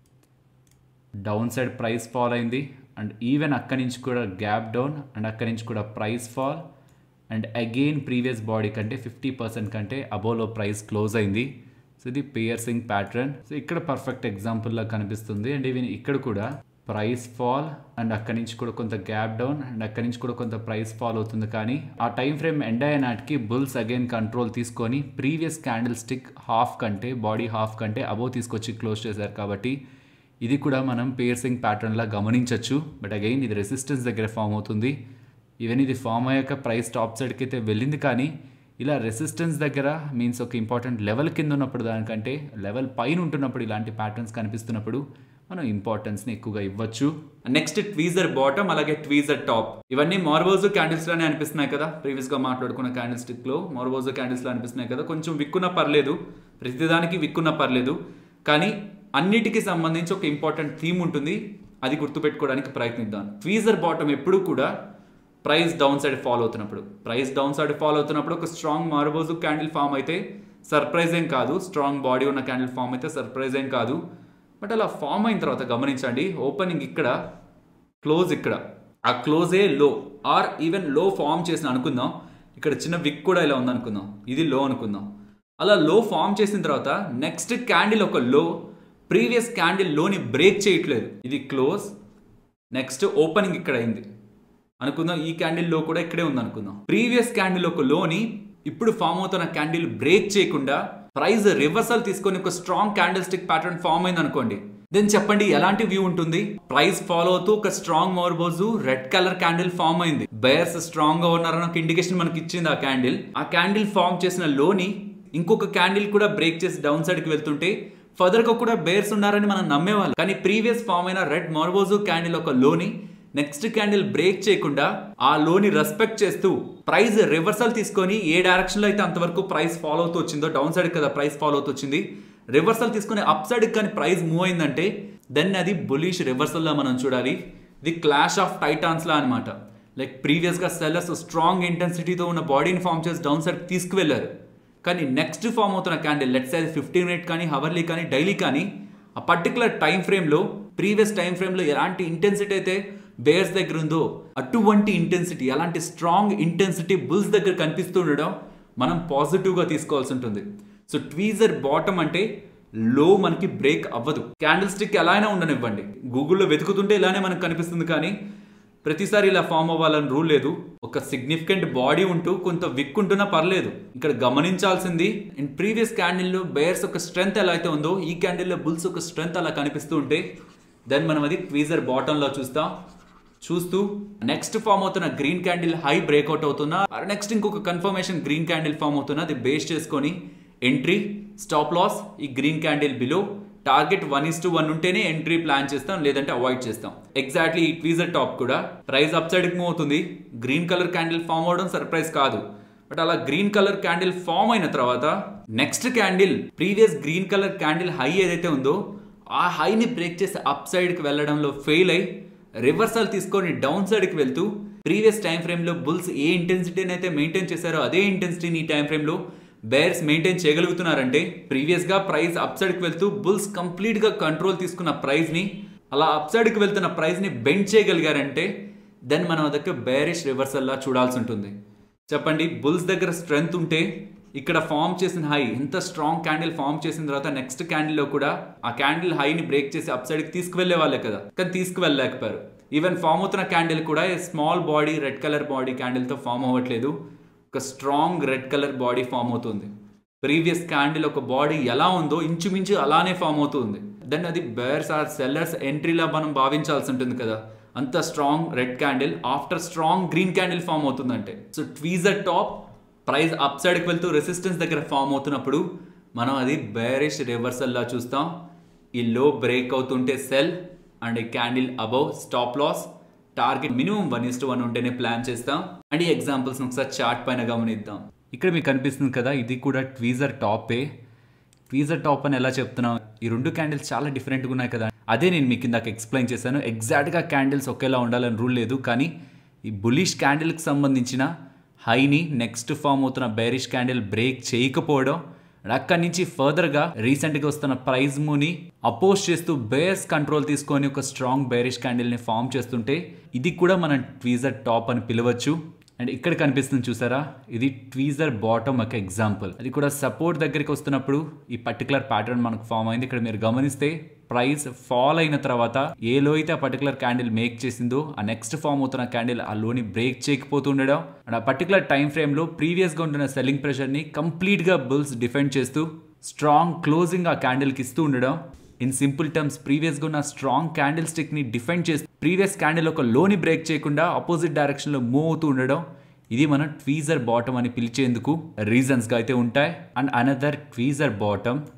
డౌన్ సైడ్ ప్రైస్ ఫాల్ అయింది అండ్ ఈవెన్ అక్కడి నుంచి కూడా గ్యాప్ డౌన్ అండ్ అక్కడి నుంచి కూడా price fall and again previous body కంటే ఫిఫ్టీ పర్సెంట్ కంటే అబోలో ప్రైస్ క్లోజ్ అయింది సో ఇది పియర్సింగ్ ప్యాటర్న్ సో ఇక్కడ పర్ఫెక్ట్ ఎగ్జాంపుల్లా కనిపిస్తుంది అండ్ ఈవెన్ ఇక్కడ కూడా ప్రైస్ ఫాల్ అండ్ అక్కడి నుంచి కూడా కొంత గ్యాప్ డౌన్ అండ్ అక్కడి నుంచి కూడా కొంత ప్రైస్ ఫాల్ అవుతుంది కానీ ఆ టైం ఫ్రేమ్ ఎండ్ అయ్యే నాటికి బుల్స్ అగైన్ కంట్రోల్ తీసుకొని ప్రీవియస్ క్యాండిల్ స్టిక్ హాఫ్ కంటే బాడీ హాఫ్ కంటే అబోవ్ తీసుకొచ్చి క్లోజ్ చేశారు కాబట్టి ఇది కూడా మనం పియర్సింగ్ ప్యాటర్న్లా గమనించవచ్చు బట్ అగైన్ ఇది రెసిస్టెన్స్ దగ్గర ఫామ్ అవుతుంది ఈవెన్ ఇది ఫామ్ అయ్యాక ప్రైస్ టాప్ సైడ్కి అయితే వెళ్ళింది కానీ ఇలా రెసిస్టెన్స్ దగ్గర మీన్స్ ఒక ఇంపార్టెంట్ లెవెల్ కింద ఉన్నప్పుడు దానికంటే లెవెల్ పైన ఉంటున్నప్పుడు ఇలాంటి ప్యాటర్న్స్ కనిపిస్తున్నప్పుడు మనం ఇంపార్టెన్స్ని ఎక్కువగా ఇవ్వచ్చు నెక్స్ట్ ట్వీజర్ బాటమ్ అలాగే ట్వీజర్ టాప్ ఇవన్నీ మార్బోజు క్యాండిల్స్ లానే అనిపిస్తున్నాయి కదా ప్రీవియస్ గా మాట్లాడుకున్న క్యాండిల్ స్టిక్ లో మార్బోజు క్యాండిల్స్ లా అనిపిస్తున్నాయి కదా కొంచెం విక్కున్న పర్లేదు ప్రతిదానికి విక్కున్న పర్లేదు కానీ అన్నిటికీ సంబంధించి ఒక ఇంపార్టెంట్ థీమ్ ఉంటుంది అది గుర్తుపెట్టుకోవడానికి ప్రయత్నిద్దాం ట్వీజర్ బాటమ్ ఎప్పుడు కూడా ప్రైస్ డౌన్ సైడ్ ఫాలో అవుతున్నప్పుడు ప్రైస్ డౌన్ సైడ్ ఫాలో అవుతున్నప్పుడు ఒక స్ట్రాంగ్ మార్బోజు క్యాండిల్ ఫామ్ అయితే సర్ప్రైజ్ ఏం కాదు స్ట్రాంగ్ బాడీ ఉన్న క్యాండిల్ ఫామ్ అయితే సర్ప్రైజ్ ఏం కాదు బట్ అలా ఫామ్ అయిన తర్వాత గమనించండి ఓపెనింగ్ ఇక్కడ క్లోజ్ ఇక్కడ ఆ క్లోజే లో ఆర్ ఈవెన్ లో ఫామ్ చేసిన అనుకుందాం ఇక్కడ చిన్న విక్ కూడా ఇలా ఉంది అనుకుందాం ఇది లో అనుకుందాం అలా లో ఫామ్ చేసిన తర్వాత నెక్స్ట్ క్యాండిల్ ఒక లో ప్రీవియస్ క్యాండిల్ లోని బ్రేక్ చేయట్లేదు ఇది క్లోజ్ నెక్స్ట్ ఓపెనింగ్ ఇక్కడ అయింది అనుకుందాం ఈ క్యాండిల్ లో కూడా ఇక్కడే ఉంది అనుకుందాం ప్రీవియస్ క్యాండిల్ ఒక లోని ఇప్పుడు ఫామ్ అవుతున్న క్యాండిల్ బ్రేక్ చేయకుండా ప్రైస్ రివర్సల్ తీసుకొని ఒక strong candle stick pattern form అయింది అనుకోండి దెన్ చెప్పండి ఎలాంటి వ్యూ ఉంటుంది ప్రైస్ ఫాలో అవుతూ ఒక strong marubozu red colour candle form అయింది బయర్స్ స్ట్రాంగ్ గా ఉన్నారని ఒక ఇండికేషన్ మనకి ఇచ్చింది ఆ క్యాండిల్ ఆ క్యాండిల్ ఫామ్ చేసిన లోని ఇంకొక క్యాండిల్ కూడా బ్రేక్ చేసి డౌన్ సైడ్ కి వెళ్తుంటే ఫర్దర్ గా కూడా బేర్స్ ఉన్నారని మనం నమ్మేవాళ్ళు కానీ ప్రీవియస్ ఫామ్ అయిన రెడ్ మార్బోజు క్యాండిల్ ఒక లోని నెక్స్ట్ క్యాండిల్ బ్రేక్ చేయకుండా ఆ లోని రెస్పెక్ట్ చేస్తూ ప్రైస్ రివర్సల్ తీసుకొని ఏ డైరెక్షన్ లో అయితే అంతవరకు ప్రైస్ ఫాలో అవుతూ వచ్చిందో డౌన్ సైడ్ కదా ప్రైస్ ఫాలో అవుతూ వచ్చింది రివర్సల్ తీసుకుని అప్ సైడ్ కానీ ప్రైస్ మూవ్ అయిందంటే దెన్ అది బులిష్ రివర్సల్ లా మనం చూడాలి ఇది క్లాష్ ఆఫ్ టైటాన్స్ లా అనమాట లైక్ ప్రీవియస్ గా సెల్లర్స్ స్ట్రాంగ్ ఇంటెన్సిటీతో ఉన్న బాడీని ఫామ్ చేసి డౌన్ సైడ్ తీసుకువెళ్లారు కానీ నెక్స్ట్ ఫామ్ అవుతున్న క్యాండిల్ లెట్స్ అయితే ఫిఫ్టీన్ మినిట్ కానీ హవర్లీ కానీ డైలీ కానీ ఆ పర్టికులర్ టైం ఫ్రేమ్లో ప్రీవియస్ టైం ఫ్రేమ్లో ఎలాంటి ఇంటెన్సిటీ అయితే బేర్స్ దగ్గర ఉందో అటువంటి ఇంటెన్సిటీ అలాంటి స్ట్రాంగ్ ఇంటెన్సిటీ బుల్స్ దగ్గర కనిపిస్తుండడం మనం పాజిటివ్గా తీసుకోవాల్సి ఉంటుంది సో ట్వీజర్ బాటమ్ అంటే లో మనకి బ్రేక్ అవ్వదు క్యాండిల్ స్టిక్ ఎలా అయినా ఉండనివ్వండి గూగుల్లో వెతుకుతుంటే ఇలానే మనకు కనిపిస్తుంది కానీ ప్రతిసారి ఇలా ఫామ్ అవ్వాలని రూల్ లేదు ఒక సిగ్నిఫికెంట్ బాడీ ఉంటూ కొంత విక్ ఉంటున్నా పర్లేదు ఇక్కడ గమనించాల్సింది ఇన్ ప్రీవియస్ క్యాండిల్లో బేర్స్ ఒక స్ట్రెంగ్త్ ఎలా అయితే ఉందో ఈ క్యాండిల్లో బుల్స్ ఒక స్ట్రెంగ్త్ అలా కనిపిస్తూ ఉంటే దెన్ మనం అది ట్వీజర్ బాటంలో చూస్తాం చూస్తూ నెక్స్ట్ ఫామ్ అవుతున్న గ్రీన్ క్యాండిల్ హై బ్రేక్అవుట్ అవుతున్నా నెక్స్ట్ ఇంకొక కన్ఫర్మేషన్ గ్రీన్ క్యాండిల్ ఫామ్ అవుతున్నా అది బేస్ చేసుకొని ఎంట్రీ స్టాప్ లాస్ ఈ green candle below target one is to one ఉంటేనే ఎంట్రీ ప్లాన్ చేస్తాం లేదంటే అవాయిడ్ చేస్తాం ఎగ్జాక్ట్లీ ఈ ట్వీజర్ టాప్ కూడా ప్రైస్ అప్ సైడ్కి మూవ్ అవుతుంది గ్రీన్ కలర్ క్యాండిల్ ఫామ్ అవడం సర్ప్రైజ్ కాదు బట్ అలా గ్రీన్ కలర్ క్యాండిల్ ఫామ్ అయిన తర్వాత next candle previous green colour candle high ఏదైతే ఉందో ఆ హైని బ్రేక్ చేసి అప్ సైడ్కి వెళ్ళడంలో ఫెయిల్ అయి రివర్సల్ తీసుకొని డౌన్ సైడ్కి వెళ్తూ ప్రీవియస్ టైం ఫ్రేమ్లో బుల్స్ ఏ ఇంటెన్సిటీని అయితే మెయింటైన్ చేశారో అదే ఇంటెన్సిటీని ఈ టైం ఫ్రేమ్లో బేర్స్ మెయింటైన్ చేయగలుగుతున్నారంటే ప్రీవియస్గా ప్రైస్ అప్ సైడ్కి వెళ్తూ బుల్స్ కంప్లీట్గా కంట్రోల్ తీసుకున్న ప్రైస్ని అలా అప్ సైడ్కి వెళ్తున్న ప్రైస్ని బెండ్ చేయగలిగారంటే దెన్ మనం అదొక బేరిష్ రివర్సల్లా చూడాల్సి ఉంటుంది చెప్పండి బుల్స్ దగ్గర స్ట్రెంగ్త్ ఉంటే ఇక్కడ ఫామ్ చేసిన హై ఎంత స్ట్రాంగ్ క్యాండిల్ ఫామ్ చేసిన తర్వాత నెక్స్ట్ క్యాండిల్లో కూడా ఆ క్యాండిల్ హైని బ్రేక్ చేసి అప్ సైడ్కి తీసుకువెళ్లే వాళ్ళే కదా కానీ తీసుకువెళ్ళలేకపోయారు ఈవెన్ ఫామ్ అవుతున్న క్యాండిల్ కూడా small body red colour body క్యాండిల్తో ఫామ్ అవ్వట్లేదు ఒక strong red colour body form అవుతుంది ప్రీవియస్ క్యాండిల్ ఒక బాడీ ఎలా ఉందో ఇంచుమించు అలానే ఫామ్ అవుతుంది దెన్ అది బేర్స్ ఆర్ సెల్లర్స్ ఎంట్రీలా మనం భావించాల్సి ఉంటుంది కదా అంత strong red candle after strong green candle form అవుతుందంటే so tweezer top price up సైడ్కి వెళ్తూ రెసిస్టెన్స్ దగ్గర ఫామ్ అవుతున్నప్పుడు మనం అది బేరిష్ రివర్సల్లా చూస్తాం ఈ లో బ్రేక్ అవుతుంటే సెల్ అండ్ ఈ candle above stop loss target minimum one is to one ఉంటేనే ప్లాన్ చేస్తాం అండ్ ఈ ఎగ్జాంపుల్స్ ఒకసారి చార్ట్ పైన గమనిద్దాం ఇక్కడ మీకు కనిపిస్తుంది కదా ఇది కూడా ట్వీజర్ టాపే ట్వీజర్ టాప్ అని ఎలా చెప్తున్నాం ఈ రెండు క్యాండిల్స్ చాలా డిఫరెంట్గా ఉన్నాయి కదా అదే నేను మీకు ఇందాక ఎక్స్ప్లెయిన్ చేశాను ఎగ్జాక్ట్గా క్యాండిల్స్ ఒకేలా ఉండాలని రూల్ లేదు కానీ ఈ బులిష్ క్యాండిల్కి సంబంధించిన హైని నెక్స్ట్ ఫామ్ అవుతున్న బేరిష్ క్యాండిల్ బ్రేక్ చేయకపోవడం అక్కడి నుంచి ఫర్దర్గా రీసెంట్గా వస్తున్న ప్రైజ్ మూని అపోజ్ చేస్తూ బేర్స్ కంట్రోల్ తీసుకొని ఒక స్ట్రాంగ్ బేరిష్ క్యాండిల్ని ఫామ్ చేస్తుంటే ఇది కూడా మనం ట్వీజర్ టాప్ అని పిలవచ్చు అండ్ ఇక్కడ కనిపిస్తుంది చూసారా ఇది ట్వీజర్ బాటమ్ ఒక ఎగ్జాంపుల్ అది కూడా సపోర్ట్ దగ్గరికి వస్తున్నప్పుడు ఈ పర్టికులర్ ప్యాటర్న్ మనకు ఫామ్ అయింది ఇక్కడ మీరు గమనిస్తే ప్రైస్ ఫాల్ అయిన తర్వాత ఏ లో అయితే ఆ పర్టికులర్ క్యాండిల్ మేక్ చేసిందో ఆ నెక్స్ట్ ఫామ్ అవుతున్న క్యాండిల్ ఆ లోని బ్రేక్ చేయకపోతుండడం అండ్ ఆ పర్టికులర్ టైం ఫ్రేమ్ లో ప్రీవియస్ గా ఉంటున్న సెల్లింగ్ ప్రెషర్ ని కంప్లీట్ గా బుల్స్ డిఫెండ్ చేస్తూ స్ట్రాంగ్ క్లోజింగ్ ఆ క్యాండిల్ కి ఇస్తూ ఉండడం ఇన్ సింపుల్ టర్మ్స్ ప్రీవియస్గా ఉన్న స్ట్రాంగ్ క్యాండిల్ స్టిక్ని డిఫెండ్ చేసి ప్రీవియస్ క్యాండిల్ ఒక లోని బ్రేక్ చేయకుండా ఆపోజిట్ డైరెక్షన్లో మూవ్ అవుతూ ఉండడం ఇది మనం ట్వీజర్ బాటమ్ అని పిలిచేందుకు రీజన్స్గా అయితే ఉంటాయి and another tweezer bottom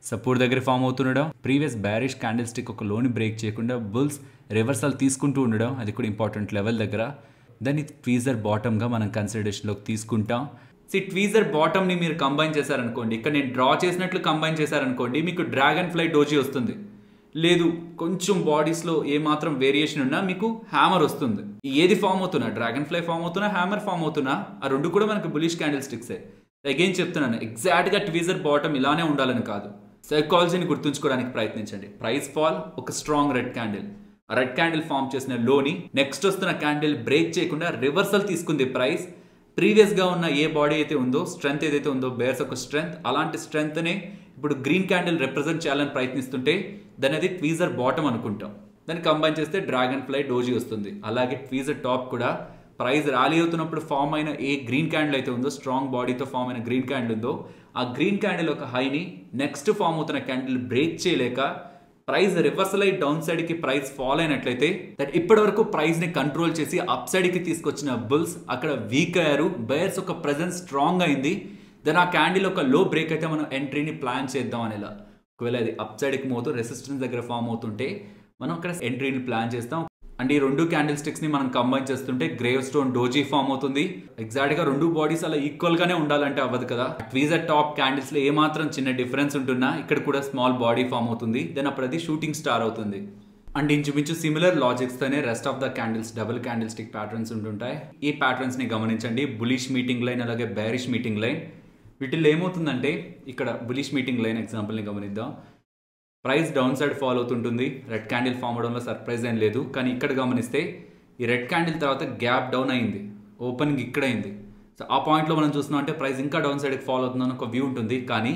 support దగ్గర ఫామ్ అవుతుండడం ప్రీవియస్ బ్యారిష్ క్యాండిల్ స్టిక్ ఒక లోని బ్రేక్ చేయకుండా బుల్స్ రివర్సల్ తీసుకుంటూ ఉండడం అది కూడా ఇంపార్టెంట్ లెవెల్ దగ్గర దాన్ని ట్వీజర్ బాటమ్గా మనం కన్సిడరేషన్లోకి తీసుకుంటాం సి ట్వీజర్ బాటమ్ని మీరు కంబైన్ చేశారనుకోండి ఇక్కడ నేను డ్రా చేసినట్లు కంబైన్ చేశారనుకోండి మీకు డ్రాగన్ ఫ్లై డోజీ వస్తుంది లేదు కొంచెం బాడీస్లో ఏమాత్రం వేరియేషన్ ఉన్నా మీకు హ్యామర్ వస్తుంది ఏది ఫామ్ అవుతున్నా డ్రాగన్ ఫ్లై ఫామ్ అవుతున్నా హ్యామర్ ఫామ్ అవుతున్నా ఆ రెండు కూడా మనకు బులిష్ క్యాండిల్ స్టిక్సే అగైన్ చెప్తున్నాను ఎగ్జాక్ట్గా ట్వీజర్ బాటమ్ ఇలానే ఉండాలని కాదు సైకాలజీని గుర్తుంచుకోవడానికి ప్రయత్నించండి ప్రైస్ ఫాల్ ఒక స్ట్రాంగ్ రెడ్ క్యాండిల్ ఆ రెడ్ క్యాండిల్ ఫామ్ చేసిన లోని నెక్స్ట్ వస్తున్న క్యాండిల్ బ్రేక్ చేయకుండా రివర్సల్ తీసుకుంది ప్రైస్ ప్రీవియస్గా ఉన్న ఏ బాడీ అయితే ఉందో స్ట్రెంత్ ఏదైతే ఉందో బేర్స్ ఒక స్ట్రెంత్ అలాంటి స్ట్రెంత్నే ఇప్పుడు గ్రీన్ క్యాండిల్ రిప్రజెంట్ చేయాలని ప్రయత్నిస్తుంటే దాని అది ట్వీజర్ బాటమ్ అనుకుంటాం దాన్ని కంబైన్ చేస్తే డ్రాగన్ ఫ్లై డోజీ వస్తుంది అలాగే ట్వీజర్ టాప్ కూడా ప్రైస్ ర్యాలీ అవుతున్నప్పుడు ఫామ్ అయిన ఏ గ్రీన్ క్యాండిల్ అయితే ఉందో స్ట్రాంగ్ బాడీతో ఫామ్ అయిన గ్రీన్ క్యాండిల్ ఉందో ఆ గ్రీన్ క్యాండిల్ ఒక హైని నెక్స్ట్ ఫామ్ అవుతున్న క్యాండిల్ బ్రేక్ చేయలేక ప్రైస్ రివర్సల్ అయ్యి డౌన్ సైడ్ కి ప్రైస్ ఫాల్ అయినట్లయితే దట్ ఇప్పటి వరకు ప్రైస్ ని కంట్రోల్ చేసి అప్ సైడ్ కి తీసుకొచ్చిన బుల్స్ అక్కడ వీక్ అయ్యారు బయర్స్ ఒక ప్రెజెన్స్ స్ట్రాంగ్ అయింది దెన్ ఆ క్యాండిల్ ఒక లో బ్రేక్ అయితే మనం ఎంట్రీని ప్లాన్ చేద్దాం అనేలా ఒకవేళ అది అప్ సైడ్కి మోతూ రెసిస్టెన్స్ దగ్గర ఫామ్ అవుతుంటే మనం అక్కడ ఎంట్రీని ప్లాన్ చేస్తాం అండ్ ఈ రెండు క్యాండిల్ స్టిక్స్ ని మనం కంబైన్ చేస్తుంటే గ్రేవ్ స్టోన్ డోజీ ఫామ్ అవుతుంది ఎగ్జాక్ట్ గా రెండు బాడీస్ అలా ఈక్వల్ గానే ఉండాలంటే అవ్వదు కదా ట్వీజర్ టాప్ క్యాండిల్స్ లో ఏమాత్రం చిన్న డిఫరెన్స్ ఉంటున్నా ఇక్కడ కూడా స్మాల్ బాడీ ఫామ్ అవుతుంది దెన్ అప్పుడు అది షూటింగ్ స్టార్ అవుతుంది అండ్ ఇంచుమించు సిమిలర్ లాజిక్స్ తోనే rest of the candles double candle stick patterns ఉంటుంటాయి ఈ ప్యాటర్న్స్ ని గమనించండి బులిష్ మీటింగ్ లైన్ అలాగే బేరిష్ మీటింగ్ లైన్ వీటిల్లో ఏమవుతుందంటే ఇక్కడ బులిష్ మీటింగ్ లైన్ ఎగ్జాంపుల్ని గమనిద్దాం ప్రైస్ డౌన్ సైడ్ ఫాలో అవుతుంటుంది రెడ్ క్యాండిల్ ఫామ్ అవడంలో సర్ప్రైజ్ ఏం లేదు కానీ ఇక్కడ గమనిస్తే ఈ రెడ్ క్యాండిల్ తర్వాత గ్యాప్ డౌన్ అయింది ఓపెనింగ్ ఇక్కడ అయింది సో ఆ పాయింట్లో మనం చూస్తున్నాం అంటే ప్రైస్ ఇంకా డౌన్ సైడ్కి ఫాలో అవుతుందని ఒక వ్యూ ఉంటుంది కానీ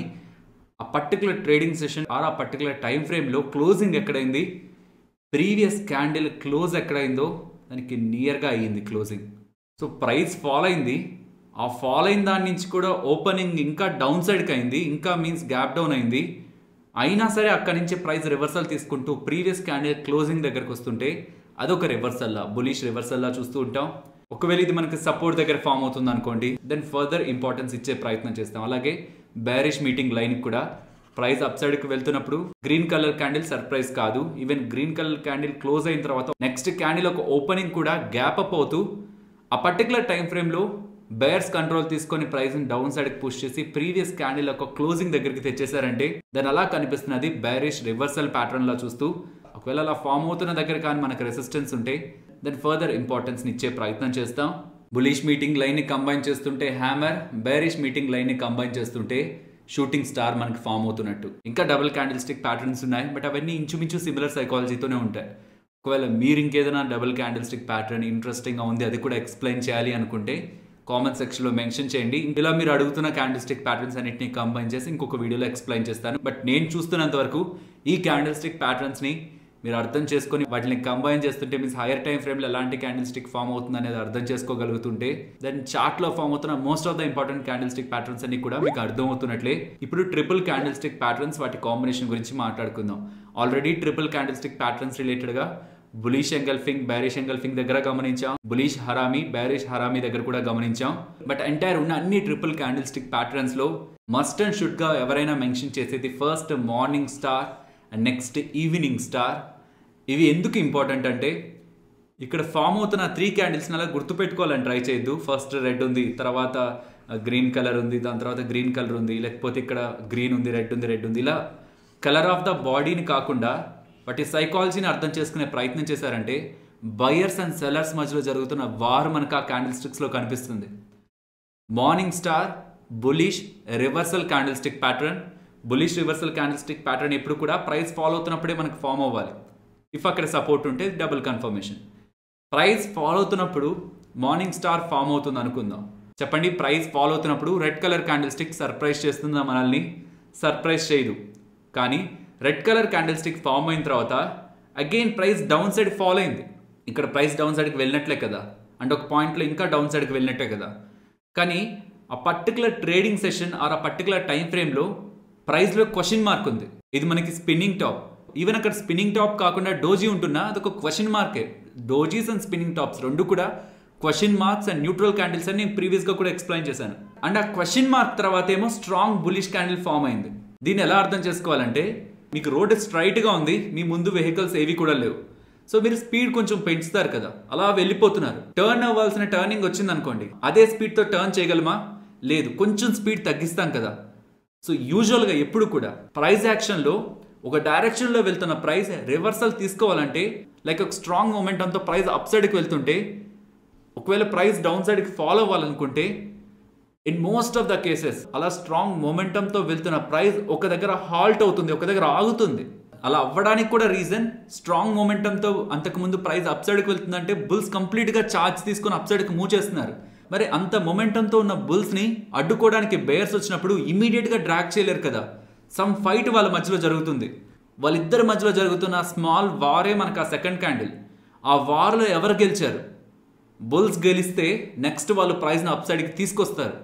ఆ పర్టికులర్ ట్రేడింగ్ సెషన్ ఆర్ ఆ పర్టికులర్ టైం ఫ్రేమ్లో క్లోజింగ్ ఎక్కడైంది ప్రీవియస్ క్యాండిల్ క్లోజ్ ఎక్కడైందో దానికి నియర్గా అయ్యింది క్లోజింగ్ సో ప్రైస్ ఫాల్ అయింది ఆ ఫాల్ అయిన దాని నుంచి కూడా ఓపెనింగ్ ఇంకా డౌన్ సైడ్కి అయింది ఇంకా మీన్స్ గ్యాప్ డౌన్ అయింది అయినా సరే అక్కడి నుంచి ప్రైస్ రివర్సల్ తీసుకుంటూ ప్రీవియస్ క్యాండిల్ క్లోజింగ్ దగ్గరకు వస్తుంటే అదొక రివర్సల్లా బులిష్ రివర్సల్లా చూస్తూ ఉంటాం ఒకవేళ ఇది మనకి సపోర్ట్ దగ్గర ఫామ్ అవుతుంది అనుకోండి దెన్ ఫర్దర్ ఇంపార్టెన్స్ ఇచ్చే ప్రయత్నం చేస్తాం అలాగే బ్యారిష్ మీటింగ్ లైన్ కూడా ప్రైస్ అప్ సైడ్కి వెళ్తున్నప్పుడు గ్రీన్ కలర్ క్యాండిల్ సర్ప్రైజ్ కాదు even green colour candle close అయిన తర్వాత నెక్స్ట్ క్యాండిల్ ఒక ఓపెనింగ్ కూడా గ్యాప్ అప్ అవుతూ ఆ పర్టికులర్ టైం ఫ్రేమ్లో బేర్స్ కంట్రోల్ తీసుకొని ప్రైస్ డౌన్ సైడ్కి పుష్ చేసి ప్రీవియస్ క్యాండిల్ ఒక క్లోజింగ్ దగ్గరికి తెచ్చేసారంటే దాని అలా కనిపిస్తున్నది బేరిష్ రివర్సల్ ప్యాటర్న్ లా చూస్తూ ఒకవేళ అలా ఫామ్ అవుతున్న దగ్గర కానీ మనకు రెసిస్టెన్స్ ఉంటే దెన్ ఫర్దర్ ఇంపార్టెన్స్ ఇచ్చే ప్రయత్నం చేస్తాం బులిష్ మీటింగ్ లైన్ ని కంబైన్ చేస్తుంటే హ్యామర్ బేరిష్ మీటింగ్ లైన్ ని కంబైన్ చేస్తుంటే షూటింగ్ స్టార్ మనకి ఫామ్ అవుతున్నట్టు ఇంకా డబుల్ క్యాండిల్ స్టిక్ ప్యాటర్న్స్ ఉన్నాయి బట్ అవన్నీ ఇంచుమించు సిమిలర్ సైకాలజీతోనే ఉంటాయి ఒకవేళ మీరు ఇంకేదైనా డబుల్ క్యాండిల్ స్టిక్ ప్యాటర్న్ ఇంట్రెస్టింగ్గా ఉంది అది కూడా ఎక్స్ప్లెయిన్ చేయాలి అనుకుంటే కామెంట్ సెక్షన్లో మెన్షన్ చేయండి ఇలా మీరు అడుగుతున్న క్యాండిల్ స్టిక్ ప్యాటర్న్స్ అన్నింటినీ కంబైన్ చేసి ఇంకొక వీడియోలో ఎక్స్ప్లెయిన్ చేస్తాను బట్ నేను చూస్తున్నంత వరకు ఈ క్యాండిల్ స్టిక్ ప్యాటర్న్స్ని మీరు అర్థం చేసుకొని వాటిని కంబైన్ చేస్తుంటే మీన్స్ హైయర్ టైం ఫ్రేమ్లో ఎలాంటి క్యాండిల్ స్టిక్ ఫామ్ అవుతుంది అనేది అర్థం చేసుకోగలుగుతుంటే దెన్ చార్ట్లో ఫామ్ అవుతున్న most of the important candle stick patterns అన్ని కూడా మీకు అర్థం అవుతున్నట్లే ఇప్పుడు ట్రిపుల్ క్యాండిల్ స్టిక్ ప్యాటర్న్స్ వాటి కాంబినేషన్ గురించి మాట్లాడుకుందాం already triple candle stick patterns రిలేటెడ్గా బులీష్ ఎంగల్ఫింగ్ బ్యారిష్ ఎంగల్ఫింగ్ దగ్గర గమనించాం బులీష్ హరామి బ్యారిష్ హరామి దగ్గర కూడా గమనించాం బట్ ఎంటైర్ ఉన్న అన్ని ట్రిపుల్ క్యాండిల్ స్టిక్ ప్యాటర్న్స్ లో మస్ట్ అండ్ షుడ్ గా ఎవరైనా మెన్షన్ చేసేది first morning star and next evening star ఇవి ఎందుకు ఇంపార్టెంట్ అంటే ఇక్కడ ఫామ్ అవుతున్న త్రీ క్యాండిల్స్ అలా గుర్తుపెట్టుకోవాలని ట్రై చేయొద్దు ఫస్ట్ రెడ్ ఉంది తర్వాత గ్రీన్ కలర్ ఉంది దాని తర్వాత గ్రీన్ కలర్ ఉంది లేకపోతే ఇక్కడ గ్రీన్ ఉంది రెడ్ ఉంది రెడ్ ఉంది ఇలా కలర్ ఆఫ్ ద బాడీని కాకుండా వాటి సైకాలజీని అర్థం చేసుకునే ప్రయత్నం చేశారంటే బయర్స్ అండ్ సెల్లర్స్ మధ్యలో జరుగుతున్న వార్ మనకు ఆ క్యాండిల్ స్టిక్స్లో కనిపిస్తుంది morning star bullish reversal candle stick pattern bullish reversal candle stick pattern ఎప్పుడు కూడా ప్రైస్ ఫాలో అవుతున్నప్పుడే మనకు ఫామ్ అవ్వాలి ఇఫ్ అక్కడ సపోర్ట్ ఉంటే డబుల్ కన్ఫర్మేషన్ ప్రైస్ ఫాలో అవుతున్నప్పుడు మార్నింగ్ స్టార్ ఫామ్ అవుతుంది అనుకుందాం చెప్పండి ప్రైస్ ఫాలో అవుతున్నప్పుడు red colour candlestick surprise చేస్తుందా మనల్ని సర్ప్రైజ్ చేయదు కానీ red colour candle stick form అయిన తర్వాత again price down side follow అయింది ఇక్కడ ప్రైస్ డౌన్ సైడ్కి వెళ్ళినట్లే కదా అండ్ ఒక పాయింట్లో ఇంకా డౌన్ సైడ్కి వెళ్ళినట్టే కదా కానీ ఆ పర్టికులర్ ట్రేడింగ్ సెషన్ ఆర్ ఆ పర్టికులర్ టైం ఫ్రేమ్లో ప్రైస్లో క్వశ్చన్ మార్క్ ఉంది ఇది మనకి స్పిన్నింగ్ టాప్ ఈవెన్ అక్కడ స్పిన్నింగ్ టాప్ కాకుండా డోజీ ఉంటున్నా అదొక క్వశ్చన్ మార్కే డోజీస్ అండ్ స్పిన్నింగ్ టాప్స్ రెండు కూడా question marks and neutral candles అని నేను ప్రీవియస్గా కూడా ఎక్స్ప్లెయిన్ చేశాను అండ్ ఆ క్వశ్చన్ మార్క్ తర్వాత ఏమో స్ట్రాంగ్ బులిష్ క్యాండిల్ ఫామ్ అయింది దీన్ని ఎలా అర్థం చేసుకోవాలంటే మీకు రోడ్డు స్ట్రైట్గా ఉంది మీ ముందు వెహికల్స్ ఏవి కూడా లేవు సో మీరు స్పీడ్ కొంచెం పెంచుతారు కదా అలా వెళ్ళిపోతున్నారు టర్న్ అవ్వాల్సిన టర్నింగ్ వచ్చింది అనుకోండి అదే స్పీడ్తో టర్న్ చేయగలమా లేదు కొంచెం స్పీడ్ తగ్గిస్తాం కదా సో యూజువల్గా ఎప్పుడు కూడా ప్రైస్ యాక్షన్లో ఒక డైరెక్షన్లో వెళ్తున్న ప్రైస్ రివర్సల్ తీసుకోవాలంటే లైక్ ఒక స్ట్రాంగ్ మూమెంటంతో ప్రైస్ అప్ సైడ్కి వెళ్తుంటే ఒకవేళ ప్రైస్ డౌన్ సైడ్కి ఫాలో అవ్వాలనుకుంటే in most of the cases అలా స్ట్రాంగ్ మొమెంటంతో వెళ్తున్న ప్రైస్ ఒక దగ్గర హాల్ట్ అవుతుంది ఒక దగ్గర ఆగుతుంది అలా అవ్వడానికి కూడా రీజన్ స్ట్రాంగ్ మొమెంటంతో అంతకుముందు ప్రైస్ అప్ సైడ్కి వెళ్తుందంటే బుల్స్ కంప్లీట్గా ఛార్జ్ తీసుకొని అప్ సైడ్కి మూవ్ చేస్తున్నారు మరి అంత మొమెంటంతో ఉన్న బుల్స్ని అడ్డుకోవడానికి బేర్స్ వచ్చినప్పుడు ఇమీడియట్గా డ్రాక్ చేయలేరు కదా సమ్ ఫైట్ వాళ్ళ మధ్యలో జరుగుతుంది వాళ్ళిద్దరి మధ్యలో జరుగుతున్న స్మాల్ వారే మనకు ఆ సెకండ్ క్యాండిల్ ఆ వార్లో ఎవరు గెలిచారు బుల్స్ గెలిస్తే నెక్స్ట్ వాళ్ళు ప్రైజ్ని అప్ సైడ్కి తీసుకొస్తారు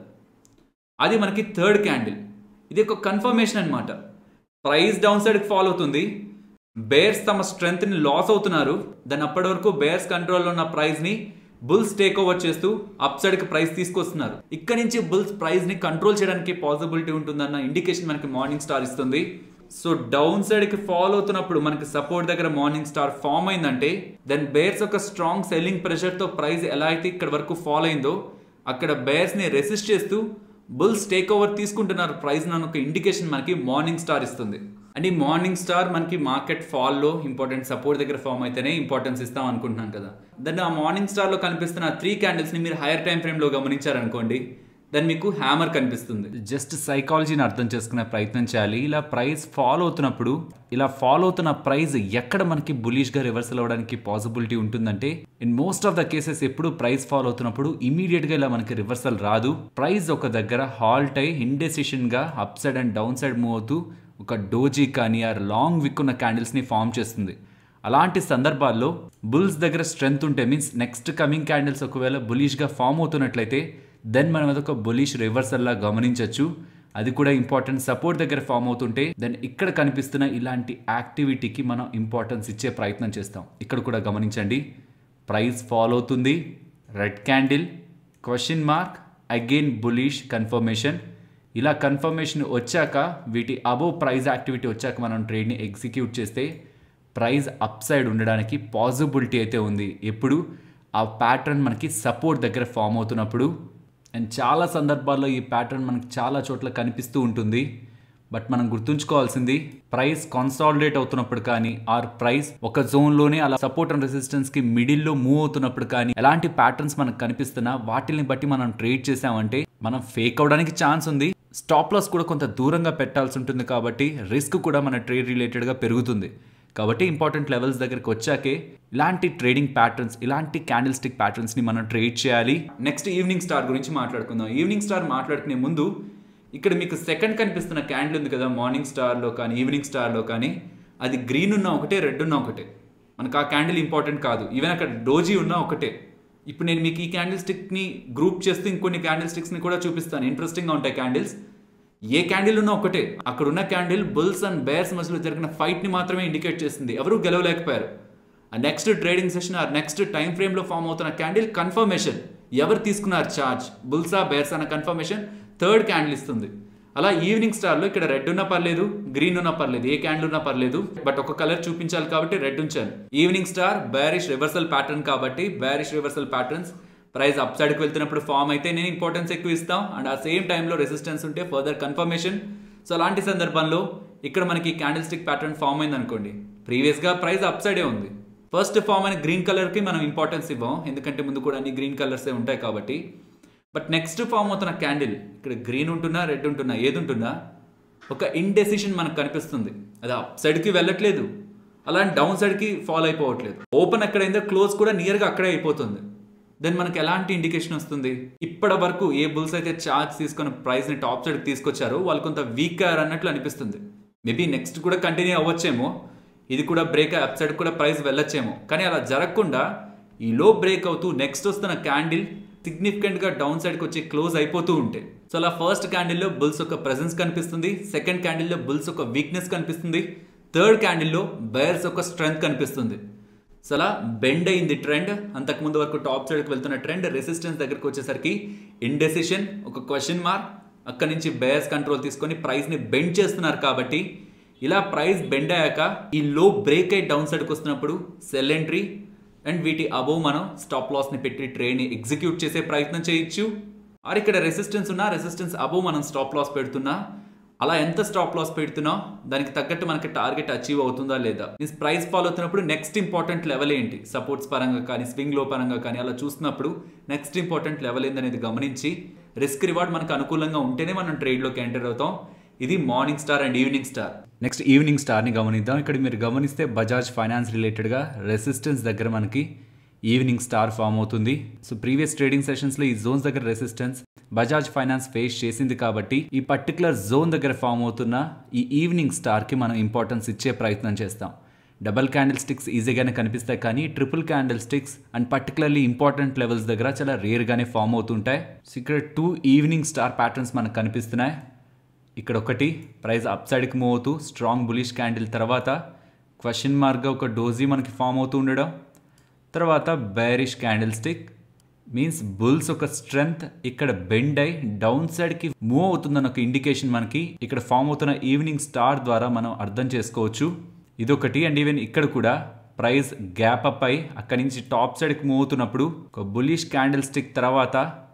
అది మనకి థర్డ్ క్యాండిల్ ఇది ఒక కన్ఫర్మేషన్ అనమాట ప్రైస్ డౌన్ సైడ్కి ఫాలో అవుతుంది బేర్స్ తమ స్ట్రెంగ్త్ని లాస్ అవుతున్నారు దాని అప్పటి వరకు బేర్స్ కంట్రోల్లో ఉన్న ప్రైజ్ని బుల్స్ టేక్ ఓవర్ చేస్తూ అప్ సైడ్కి ప్రైస్ తీసుకొస్తున్నారు ఇక్కడ నుంచి బుల్స్ ప్రైస్ని కంట్రోల్ చేయడానికి పాసిబిలిటీ ఉంటుందన్న ఇండికేషన్ మనకి మార్నింగ్ స్టార్ ఇస్తుంది సో డౌన్ సైడ్కి ఫాలో అవుతున్నప్పుడు మనకి సపోర్ట్ దగ్గర మార్నింగ్ స్టార్ ఫామ్ అయిందంటే దెన్ బేర్స్ ఒక స్ట్రాంగ్ సెల్లింగ్ ప్రెషర్తో ప్రైస్ ఎలా అయితే ఇక్కడ వరకు ఫాలో అయిందో అక్కడ బేర్స్ని రెసిస్ట్ చేస్తూ బుల్స్ టేక్ ఓవర్ తీసుకుంటున్నారు ప్రైస్ అని ఒక ఇండికేషన్ మనకి మార్నింగ్ స్టార్ ఇస్తుంది అండ్ ఈ మార్నింగ్ స్టార్ మనకి మార్కెట్ ఫాల్లో ఇంపార్టెంట్ సపోర్ట్ దగ్గర ఫామ్ అయితేనే ఇంపార్టెన్స్ ఇస్తాం అనుకుంటున్నాం కదా దాన్ని ఆ మార్నింగ్ స్టార్లో కనిపిస్తున్న త్రీ క్యాండిల్స్ని మీరు హైయర్ టైం ఫ్రేమ్లో గమనించారనుకోండి దాని మీకు హ్యామర్ కనిపిస్తుంది జస్ట్ సైకాలజీని అర్థం చేసుకునే ప్రయత్నం చేయాలి ఇలా ప్రైస్ ఫాలో అవుతున్నప్పుడు ఇలా ఫాలో అవుతున్న ప్రైస్ ఎక్కడ మనకి బులిష్గా రివర్సల్ అవ్వడానికి పాసిబిలిటీ ఉంటుందంటే in most of the cases ఎప్పుడు ప్రైస్ ఫాలో అవుతున్నప్పుడు ఇమీడియట్గా ఇలా మనకి రివర్సల్ రాదు ప్రైస్ ఒక దగ్గర హాల్ట్ అయి ఇండెసిషన్గా up side and down side move అవుతూ ఒక డోజీ కానీ ఆర్ లాంగ్ విక్ ఉన్న క్యాండిల్స్ని ఫామ్ చేస్తుంది అలాంటి సందర్భాల్లో బుల్స్ దగ్గర స్ట్రెంగ్త్ ఉంటే మీన్స్ నెక్స్ట్ కమింగ్ క్యాండిల్స్ ఒకవేళ బులిష్గా ఫామ్ అవుతున్నట్లయితే దెన్ మనం అదొక బులిష్ రివర్సల్లా గమనించవచ్చు అది కూడా ఇంపార్టెంట్ సపోర్ట్ దగ్గర ఫామ్ అవుతుంటే దెన్ ఇక్కడ కనిపిస్తున్న ఇలాంటి యాక్టివిటీకి మనం ఇంపార్టెన్స్ ఇచ్చే ప్రయత్నం చేస్తాం ఇక్కడ కూడా గమనించండి ప్రైస్ ఫాలో అవుతుంది red candle question mark again bullish confirmation ఇలా కన్ఫర్మేషన్ వచ్చాక వీటి అబోవ్ ప్రైజ్ యాక్టివిటీ వచ్చాక మనం ట్రేడ్ని ఎగ్జిక్యూట్ చేస్తే ప్రైజ్ అప్ సైడ్ ఉండడానికి పాసిబిలిటీ అయితే ఉంది ఎప్పుడు ఆ ప్యాటర్న్ మనకి సపోర్ట్ దగ్గర ఫామ్ అవుతున్నప్పుడు అండ్ చాలా సందర్భాల్లో ఈ ప్యాటర్న్ మనకి చాలా చోట్ల కనిపిస్తూ ఉంటుంది బట్ మనం గుర్తుంచుకోవాల్సింది ప్రైస్ కాన్సాలిడేట్ అవుతున్నప్పుడు కానీ ఆర్ ప్రైస్ ఒక జోన్లోనే అలా సపోర్ట్ అండ్ రెసిస్టెన్స్కి మిడిల్లో మూవ్ అవుతున్నప్పుడు కానీ ఎలాంటి ప్యాటర్న్స్ మనకు కనిపిస్తున్నా వాటిని బట్టి మనం ట్రేడ్ చేసామంటే మనం ఫేక్ అవడానికి ఛాన్స్ ఉంది స్టాప్ లాస్ కూడా కొంత దూరంగా పెట్టాల్సి ఉంటుంది కాబట్టి రిస్క్ కూడా మన ట్రేడ్ రిలేటెడ్గా పెరుగుతుంది కాబట్టి ఇంపార్టెంట్ లెవెల్స్ దగ్గరికి వచ్చాకే ఇలాంటి ట్రేడింగ్ ప్యాటర్న్స్ ఇలాంటి క్యాండిల్ స్టిక్ ప్యాటర్న్స్ని మనం ట్రేడ్ చేయాలి నెక్స్ట్ ఈవినింగ్ స్టార్ గురించి మాట్లాడుకుందాం ఈవినింగ్ స్టార్ మాట్లాడుకునే ముందు ఇక్కడ మీకు సెకండ్ కనిపిస్తున్న క్యాండిల్ ఉంది కదా మార్నింగ్ స్టార్లో కానీ ఈవినింగ్ స్టార్లో కానీ అది గ్రీన్ ఉన్న ఒకటే రెడ్ ఉన్న ఒకటే మనకు ఆ క్యాండిల్ ఇంపార్టెంట్ కాదు ఈవెన్ అక్కడ డోజీ ఉన్న ఒకటే ఇప్పుడు నేను మీకు ఈ క్యాండిల్ స్టిక్ని గ్రూప్ చేస్తే ఇంకొన్ని క్యాండిల్ స్టిక్స్ని కూడా చూపిస్తాను ఇంట్రెస్టింగ్గా ఉంటాయి క్యాండిల్స్ ఏ క్యాండిల్ ఉన్నా ఒకటే అక్కడ ఉన్న క్యాండిల్ బుల్స్ అండ్ బేర్స్ మధ్యలో జరిగిన ఫైట్ని మాత్రమే ఇండికేట్ చేస్తుంది ఎవరు గెలవలేకపోయారు ఆ నెక్స్ట్ ట్రేడింగ్ సెషన్ ఆ నెక్స్ట్ టైం ఫ్రేమ్లో ఫామ్ అవుతున్న క్యాండిల్ కన్ఫర్మేషన్ ఎవరు తీసుకున్నారు చార్జ్ బుల్సా బేర్స్ అన్న కన్ఫర్మేషన్ థర్డ్ క్యాండిల్ ఇస్తుంది అలా ఈవినింగ్ స్టార్లో ఇక్కడ రెడ్ ఉన్నా పర్లేదు గ్రీన్ ఉన్నా పర్లేదు ఏ క్యాండిల్ ఉన్నా పర్లేదు బట్ ఒక కలర్ చూపించాలి కాబట్టి రెడ్ ఉంచాను evening star bearish reversal pattern కాబట్టి bearish reversal patterns price up సైడ్కి వెళ్తున్నప్పుడు ఫామ్ అయితే నేను ఇంపార్టెన్స్ ఎక్కువ ఇస్తాం అండ్ ఆ సేమ్ టైంలో రెసిస్టెన్స్ ఉంటే ఫర్దర్ కన్ఫర్మేషన్ సో అలాంటి సందర్భంలో ఇక్కడ మనకి క్యాండిల్ స్టిక్ ప్యాటర్న్ ఫామ్ అయింది అనుకోండి ప్రీవియస్గా ప్రైస్ అప్ సైడే ఉంది ఫస్ట్ ఫామ్ అయిన గ్రీన్ కలర్కి మనం ఇంపార్టెన్స్ ఇవ్వం ఎందుకంటే ముందు కూడా అన్ని గ్రీన్ కలర్సే ఉంటాయి కాబట్టి బట్ నెక్స్ట్ ఫామ్ అవుతున్న క్యాండిల్ ఇక్కడ గ్రీన్ ఉంటున్నా రెడ్ ఉంటున్నా ఏది ఉంటున్నా ఒక ఇండెసిషన్ మనకు కనిపిస్తుంది అది అప్ సైడ్కి వెళ్ళట్లేదు అలా డౌన్ సైడ్కి ఫాలో అయిపోవట్లేదు ఓపెన్ ఎక్కడైందో క్లోజ్ కూడా నియర్గా అక్కడే అయిపోతుంది దెన్ మనకి ఎలాంటి ఇండికేషన్ వస్తుంది ఇప్పటి వరకు ఏ బుల్స్ అయితే చార్జ్ తీసుకొని ప్రైస్ని టాప్ సైడ్కి తీసుకొచ్చారో వాళ్ళు కొంత వీక్ అన్నట్లు అనిపిస్తుంది మేబీ నెక్స్ట్ కూడా కంటిన్యూ అవ్వచ్చేమో ఇది కూడా బ్రేక్ అప్ సైడ్ కూడా ప్రైస్ వెళ్ళొచ్చేమో కానీ అలా జరగకుండా ఈ లో బ్రేక్ అవుతూ నెక్స్ట్ వస్తున్న క్యాండిల్ సిగ్నిఫికెంట్గా డౌన్ సైడ్కి వచ్చి క్లోజ్ అయిపోతూ ఉంటాయి సో అలా ఫస్ట్ క్యాండిల్లో బుల్స్ ఒక ప్రెజెన్స్ కనిపిస్తుంది సెకండ్ క్యాండిల్లో బుల్స్ ఒక వీక్నెస్ కనిపిస్తుంది థర్డ్ క్యాండిల్లో బయర్స్ ఒక స్ట్రెంగ్త్ కనిపిస్తుంది సో అలా బెండ్ అయింది ట్రెండ్ అంతకుముందు వరకు టాప్ సైడ్కి వెళ్తున్న ట్రెండ్ రెసిస్టెన్స్ దగ్గరకు వచ్చేసరికి ఇండెసిషన్ ఒక క్వశ్చన్ మార్క్ అక్కడి నుంచి బేయర్స్ కంట్రోల్ తీసుకొని ప్రైస్ని బెండ్ చేస్తున్నారు కాబట్టి ఇలా ప్రైస్ బెండ్ అయ్యాక ఈ లో బ్రేక్ అయి డౌన్ సైడ్కి వస్తున్నప్పుడు సెల్ ఎంట్రీ అండ్ వీటి అబోవ్ మనం స్టాప్ లాస్ని పెట్టి ట్రేడ్ని ఎగ్జిక్యూట్ చేసే ప్రయత్నం చేయొచ్చు ఆర్ ఇక్కడ రెసిస్టెన్స్ ఉన్నా రెసిస్టెన్స్ అబోవ్ మనం స్టాప్ లాస్ పెడుతున్నా అలా ఎంత స్టాప్ లాస్ పెడుతున్నా దానికి తగ్గట్టు మనకి టార్గెట్ అచీవ్ అవుతుందా లేదా మీన్స్ ప్రైస్ ఫాల్ అవుతున్నప్పుడు నెక్స్ట్ ఇంపార్టెంట్ లెవెల్ ఏంటి సపోర్ట్స్ పరంగా కానీ స్వింగ్ లో పరంగా కానీ అలా చూసినప్పుడు నెక్స్ట్ ఇంపార్టెంట్ లెవెల్ ఏందనేది గమనించి రిస్క్ రివార్డ్ మనకు అనుకూలంగా ఉంటేనే మనం ట్రేడ్లోకి ఎంటర్ అవుతాం ఇది morning star and evening star next evening స్టార్ని గమనిద్దాం ఇక్కడ మీరు గమనిస్తే బజాజ్ ఫైనాన్స్ రిలేటెడ్గా రెసిస్టెన్స్ దగ్గర మనకి ఈవినింగ్ స్టార్ ఫామ్ అవుతుంది సో ప్రీవియస్ ట్రేడింగ్ సెషన్స్లో ఈ జోన్స్ దగ్గర రెసిస్టెన్స్ బజాజ్ ఫైనాన్స్ ఫేస్ చేసింది కాబట్టి ఈ పర్టికులర్ జోన్ దగ్గర ఫామ్ అవుతున్న ఈ ఈవినింగ్ స్టార్కి మనం ఇంపార్టెన్స్ ఇచ్చే ప్రయత్నం చేస్తాం డబల్ క్యాండిల్ స్టిక్స్ ఈజీగానే కనిపిస్తాయి కానీ triple candle candlesticks and particularly important levels దగ్గర చాలా రేర్గానే ఫామ్ అవుతుంటాయి సో ఇక్కడ టూ ఈవినింగ్ స్టార్ ప్యాటర్న్స్ మనకు కనిపిస్తున్నాయి ఇక్కడ ఒకటి ప్రైస్ అప్ సైడ్కి మూవ్ అవుతూ స్ట్రాంగ్ బులిష్ క్యాండిల్ తర్వాత క్వశ్చన్ మార్క్గా ఒక డోజీ మనకి ఫామ్ అవుతూ ఉండడం తర్వాత bearish candlestick means bulls ఒక స్ట్రెంగ్త్ ఇక్కడ బెండ్ అయి డౌన్ సైడ్కి మూవ్ అవుతుందన్న ఒక ఇండికేషన్ మనకి ఇక్కడ ఫామ్ అవుతున్న ఈవినింగ్ స్టార్ ద్వారా మనం అర్థం చేసుకోవచ్చు ఇదొకటి అండ్ ఈవెన్ ఇక్కడ కూడా ప్రైస్ గ్యాప్ అప్ అయి అక్కడి నుంచి టాప్ సైడ్కి మూవ్ అవుతున్నప్పుడు ఒక బులిష్ క్యాండిల్ స్టిక్ తర్వాత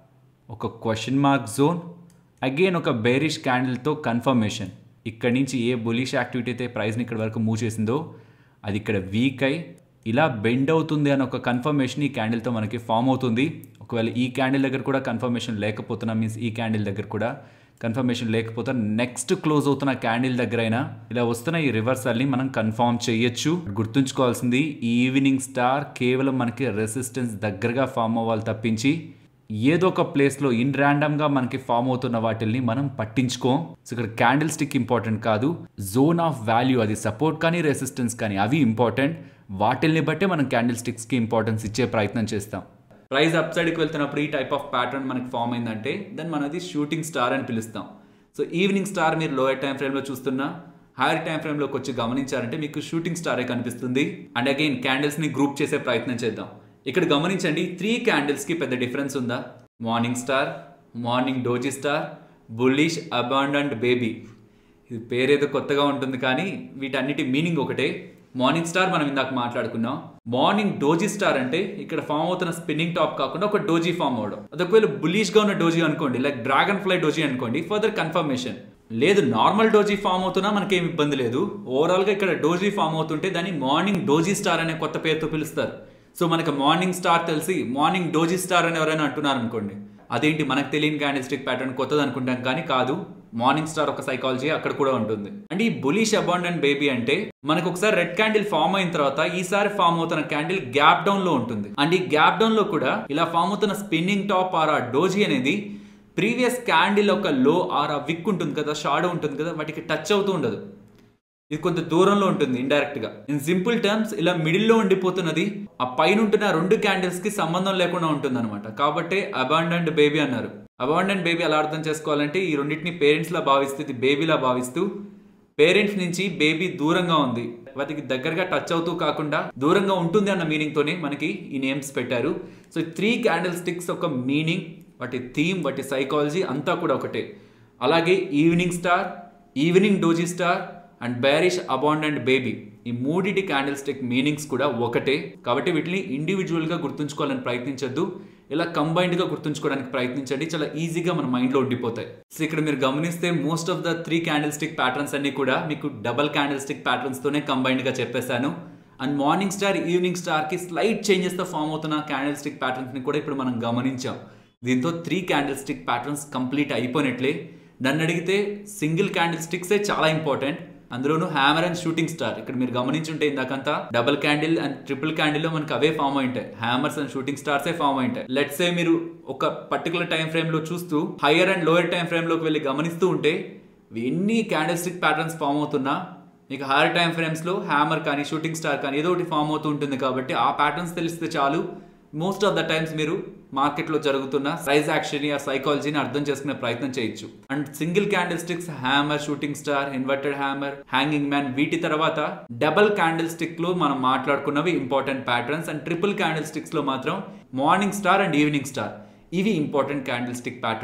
ఒక క్వశ్చన్ మార్క్ జోన్ అగైన్ ఒక బేరిష్ క్యాండిల్తో కన్ఫర్మేషన్ ఇక్కడి నుంచి ఏ బులిష్ యాక్టివిటీ అయితే ప్రైస్ని ఇక్కడ వరకు మూవ్ చేసిందో అది ఇక్కడ వీక్ అయి ఇలా బెండ్ అవుతుంది అని ఒక కన్ఫర్మేషన్ ఈ క్యాండిల్తో మనకి ఫామ్ అవుతుంది ఒకవేళ ఈ క్యాండిల్ దగ్గర కూడా కన్ఫర్మేషన్ లేకపోతున్నా మీన్స్ ఈ క్యాండిల్ దగ్గర కూడా కన్ఫర్మేషన్ లేకపోతే నెక్స్ట్ క్లోజ్ అవుతున్న క్యాండిల్ దగ్గర అయినా ఇలా వస్తున్న ఈ రివర్సల్ని మనం కన్ఫర్మ్ చేయొచ్చు గుర్తుంచుకోవాల్సింది ఈ ఈవినింగ్ స్టార్ కేవలం మనకి రెసిస్టెన్స్ దగ్గరగా ఫామ్ అవ్వాలి తప్పించి ఏదో ఒక ప్లేస్లో ఇన్ ర్యాండమ్గా మనకి ఫామ్ అవుతున్న వాటిల్ని మనం పట్టించుకోం సో ఇక్కడ క్యాండిల్ స్టిక్ ఇంపార్టెంట్ కాదు జోన్ ఆఫ్ వాల్యూ అది సపోర్ట్ కానీ రెసిస్టెన్స్ కానీ అవి ఇంపార్టెంట్ వాటిల్ని బట్టే మనం క్యాండిల్ స్టిక్స్కి ఇంపార్టెన్స్ ఇచ్చే ప్రయత్నం చేస్తాం ప్రైస్ అప్ సైడ్కి వెళ్తున్నప్పుడు ఈ టైప్ ఆఫ్ ప్యాటర్న్ మనకి ఫామ్ అయిందంటే దాన్ని మనం అది షూటింగ్ స్టార్ అని పిలుస్తాం సో ఈవినింగ్ స్టార్ మీరు లోయర్ టైం ఫ్రేమ్లో చూస్తున్నా హైయర్ టైం ఫ్రేమ్లోకి వచ్చి గమనించారంటే మీకు షూటింగ్ స్టారే కనిపిస్తుంది అండ్ అగైన్ క్యాండిల్స్ని గ్రూప్ చేసే ప్రయత్నం చేద్దాం ఇక్కడ గమనించండి త్రీ క్యాండిల్స్కి పెద్ద డిఫరెన్స్ ఉందా morning star morning doji star bullish abandoned baby ఇది పేరేదో కొత్తగా ఉంటుంది కానీ వీటన్నిటి మీనింగ్ ఒకటే మార్నింగ్ స్టార్ మనం ఇందాక మాట్లాడుకున్నాం మార్నింగ్ డోజీ స్టార్ అంటే ఇక్కడ ఫామ్ అవుతున్న స్పిన్నింగ్ టాప్ కాకుండా ఒక డోజీ ఫామ్ అవడం అది ఒకవేళ బులిష్ గా ఉన్న డోజీ అనుకోండి లైక్ డ్రాగన్ ఫ్లై డోజీ అనుకోండి ఫర్దర్ కన్ఫర్మేషన్ లేదు నార్మల్ డోజీ ఫామ్ అవుతున్నా మనకేం ఇబ్బంది లేదు ఓవరాల్ గా ఇక్కడ డోజీ ఫామ్ అవుతుంటే దాన్ని మార్నింగ్ డోజీ స్టార్ అనే కొత్త పేరుతో పిలుస్తారు సో మనకి మార్నింగ్ స్టార్ తెలిసి మార్నింగ్ డోజీ స్టార్ అని ఎవరైనా అంటున్నారు అనుకోండి అదేంటి మనకు తెలియని క్యాండిల్ స్టిక్ ప్యాటర్న్ కొత్తది అనుకుంటాం కానీ కాదు మార్నింగ్ స్టార్ ఒక సైకాలజీ అక్కడ కూడా ఉంటుంది అంటే ఈ బులిష్ అబాండెంట్ బేబీ అంటే మనకు ఒకసారి రెడ్ క్యాండిల్ ఫామ్ అయిన తర్వాత ఈసారి ఫామ్ అవుతున్న క్యాండిల్ గ్యాప్ డౌన్ లో ఉంటుంది అండ్ ఈ గ్యాప్ డౌన్ లో కూడా ఇలా ఫామ్ అవుతున్న స్పిన్నింగ్ టాప్ ఆర్ ఆ డోజీ అనేది ప్రీవియస్ క్యాండిల్ ఒక లో ఆర్ ఆ విక్ ఉంటుంది కదా షాడో ఉంటుంది కదా వాటికి టచ్ అవుతూ ఉండదు ఇది కొంత దూరంలో ఉంటుంది ఇండైరెక్ట్ గా ఇన్ సింపుల్ టర్మ్స్ ఇలా మిడిల్ లో ఉండిపోతున్నది ఆ పైన ఉంటున్న రెండు క్యాండిల్స్ కి సంబంధం లేకుండా ఉంటుంది అనమాట కాబట్టి అబాండెంట్ బేబీ అన్నారు అబాండెంట్ బేబీ ఎలా అర్థం చేసుకోవాలంటే ఈ రెండింటిని పేరెంట్స్ లా భావిస్తూ ఇది బేబీలా భావిస్తూ పేరెంట్స్ నుంచి బేబీ దూరంగా ఉంది వాటికి దగ్గరగా టచ్ అవుతూ కాకుండా దూరంగా ఉంటుంది అన్న మీనింగ్ తోనే మనకి ఈ నేమ్స్ పెట్టారు సో త్రీ క్యాండిల్ స్టిక్స్ ఒక మీనింగ్ వాటి థీమ్ వాటి సైకాలజీ అంతా కూడా ఒకటే అలాగే evening star evening doji star and bearish abandoned baby ఈ మూడిటి క్యాండిల్ స్టిక్ మీనింగ్స్ కూడా ఒకటే కాబట్టి వీటిని ఇండివిజువల్గా గుర్తుంచుకోవాలని ప్రయత్నించొద్దు ఇలా కంబైన్డ్గా గుర్తుంచుకోవడానికి ప్రయత్నించండి చాలా ఈజీగా మన మైండ్లో ఉండిపోతాయి సో ఇక్కడ మీరు గమనిస్తే most of the three candle stick patterns అన్ని కూడా మీకు డబల్ క్యాండిల్ స్టిక్ ప్యాటర్న్స్తోనే కంబైన్డ్గా చెప్పేశాను అండ్ మార్నింగ్ స్టార్ ఈవినింగ్ స్టార్కి స్లైట్ చేంజెస్తో ఫామ్ అవుతున్న క్యాండిల్ స్టిక్ ప్యాటర్న్స్ని కూడా ఇప్పుడు మనం గమనించాం దీంతో three candle stick patterns complete అయిపోయినట్లే నన్ను అడిగితే సింగిల్ క్యాండిల్ స్టిక్సే చాలా ఇంపార్టెంట్ అందులోనూ హ్యామర్ అండ్ షూటింగ్ స్టార్ ఇక్కడ మీరు గమనించుంటే ఇందాకంతా double candle and triple candle లో మనకి అవే ఫామ్ అయింటాయి హ్యామర్స్ అండ్ షూటింగ్ స్టార్సే ఫామ్ అయింటాయి లెట్స్ సే మీరు ఒక పర్టికులర్ టైం ఫ్రేమ్ లో చూస్తూ higher and lower time frame లోకి వెళ్ళి గమనిస్తూ ఉంటే ఎన్ని క్యాండిల్ స్టిక్ ప్యాటర్న్స్ ఫామ్ అవుతున్నా మీకు హైయర్ టైం ఫ్రేమ్స్ లో హ్యామర్ కానీ షూటింగ్ స్టార్ కానీ ఏదో ఒకటి ఫామ్ అవుతూ ఉంటుంది కాబట్టి ఆ ప్యాటర్న్స్ తెలిస్తే చాలు మోస్ట్ ఆఫ్ ద టైమ్స్ మీరు మార్కెట్లో జరుగుతున్న ప్రైస్ యాక్షన్ ఆ సైకాలజీని అర్థం చేసుకునే ప్రయత్నం చేయొచ్చు and single candle sticks hammer shooting star inverted hammer hanging man వీటి తర్వాత డబల్ క్యాండిల్ స్టిక్ లో మనం మాట్లాడుకున్నవి important patterns and triple candle sticks లో మాత్రం morning star and evening star ఇవి ఇంపార్టెంట్ క్యాండిల్ స్టిక్ ప్యాటర్న్స్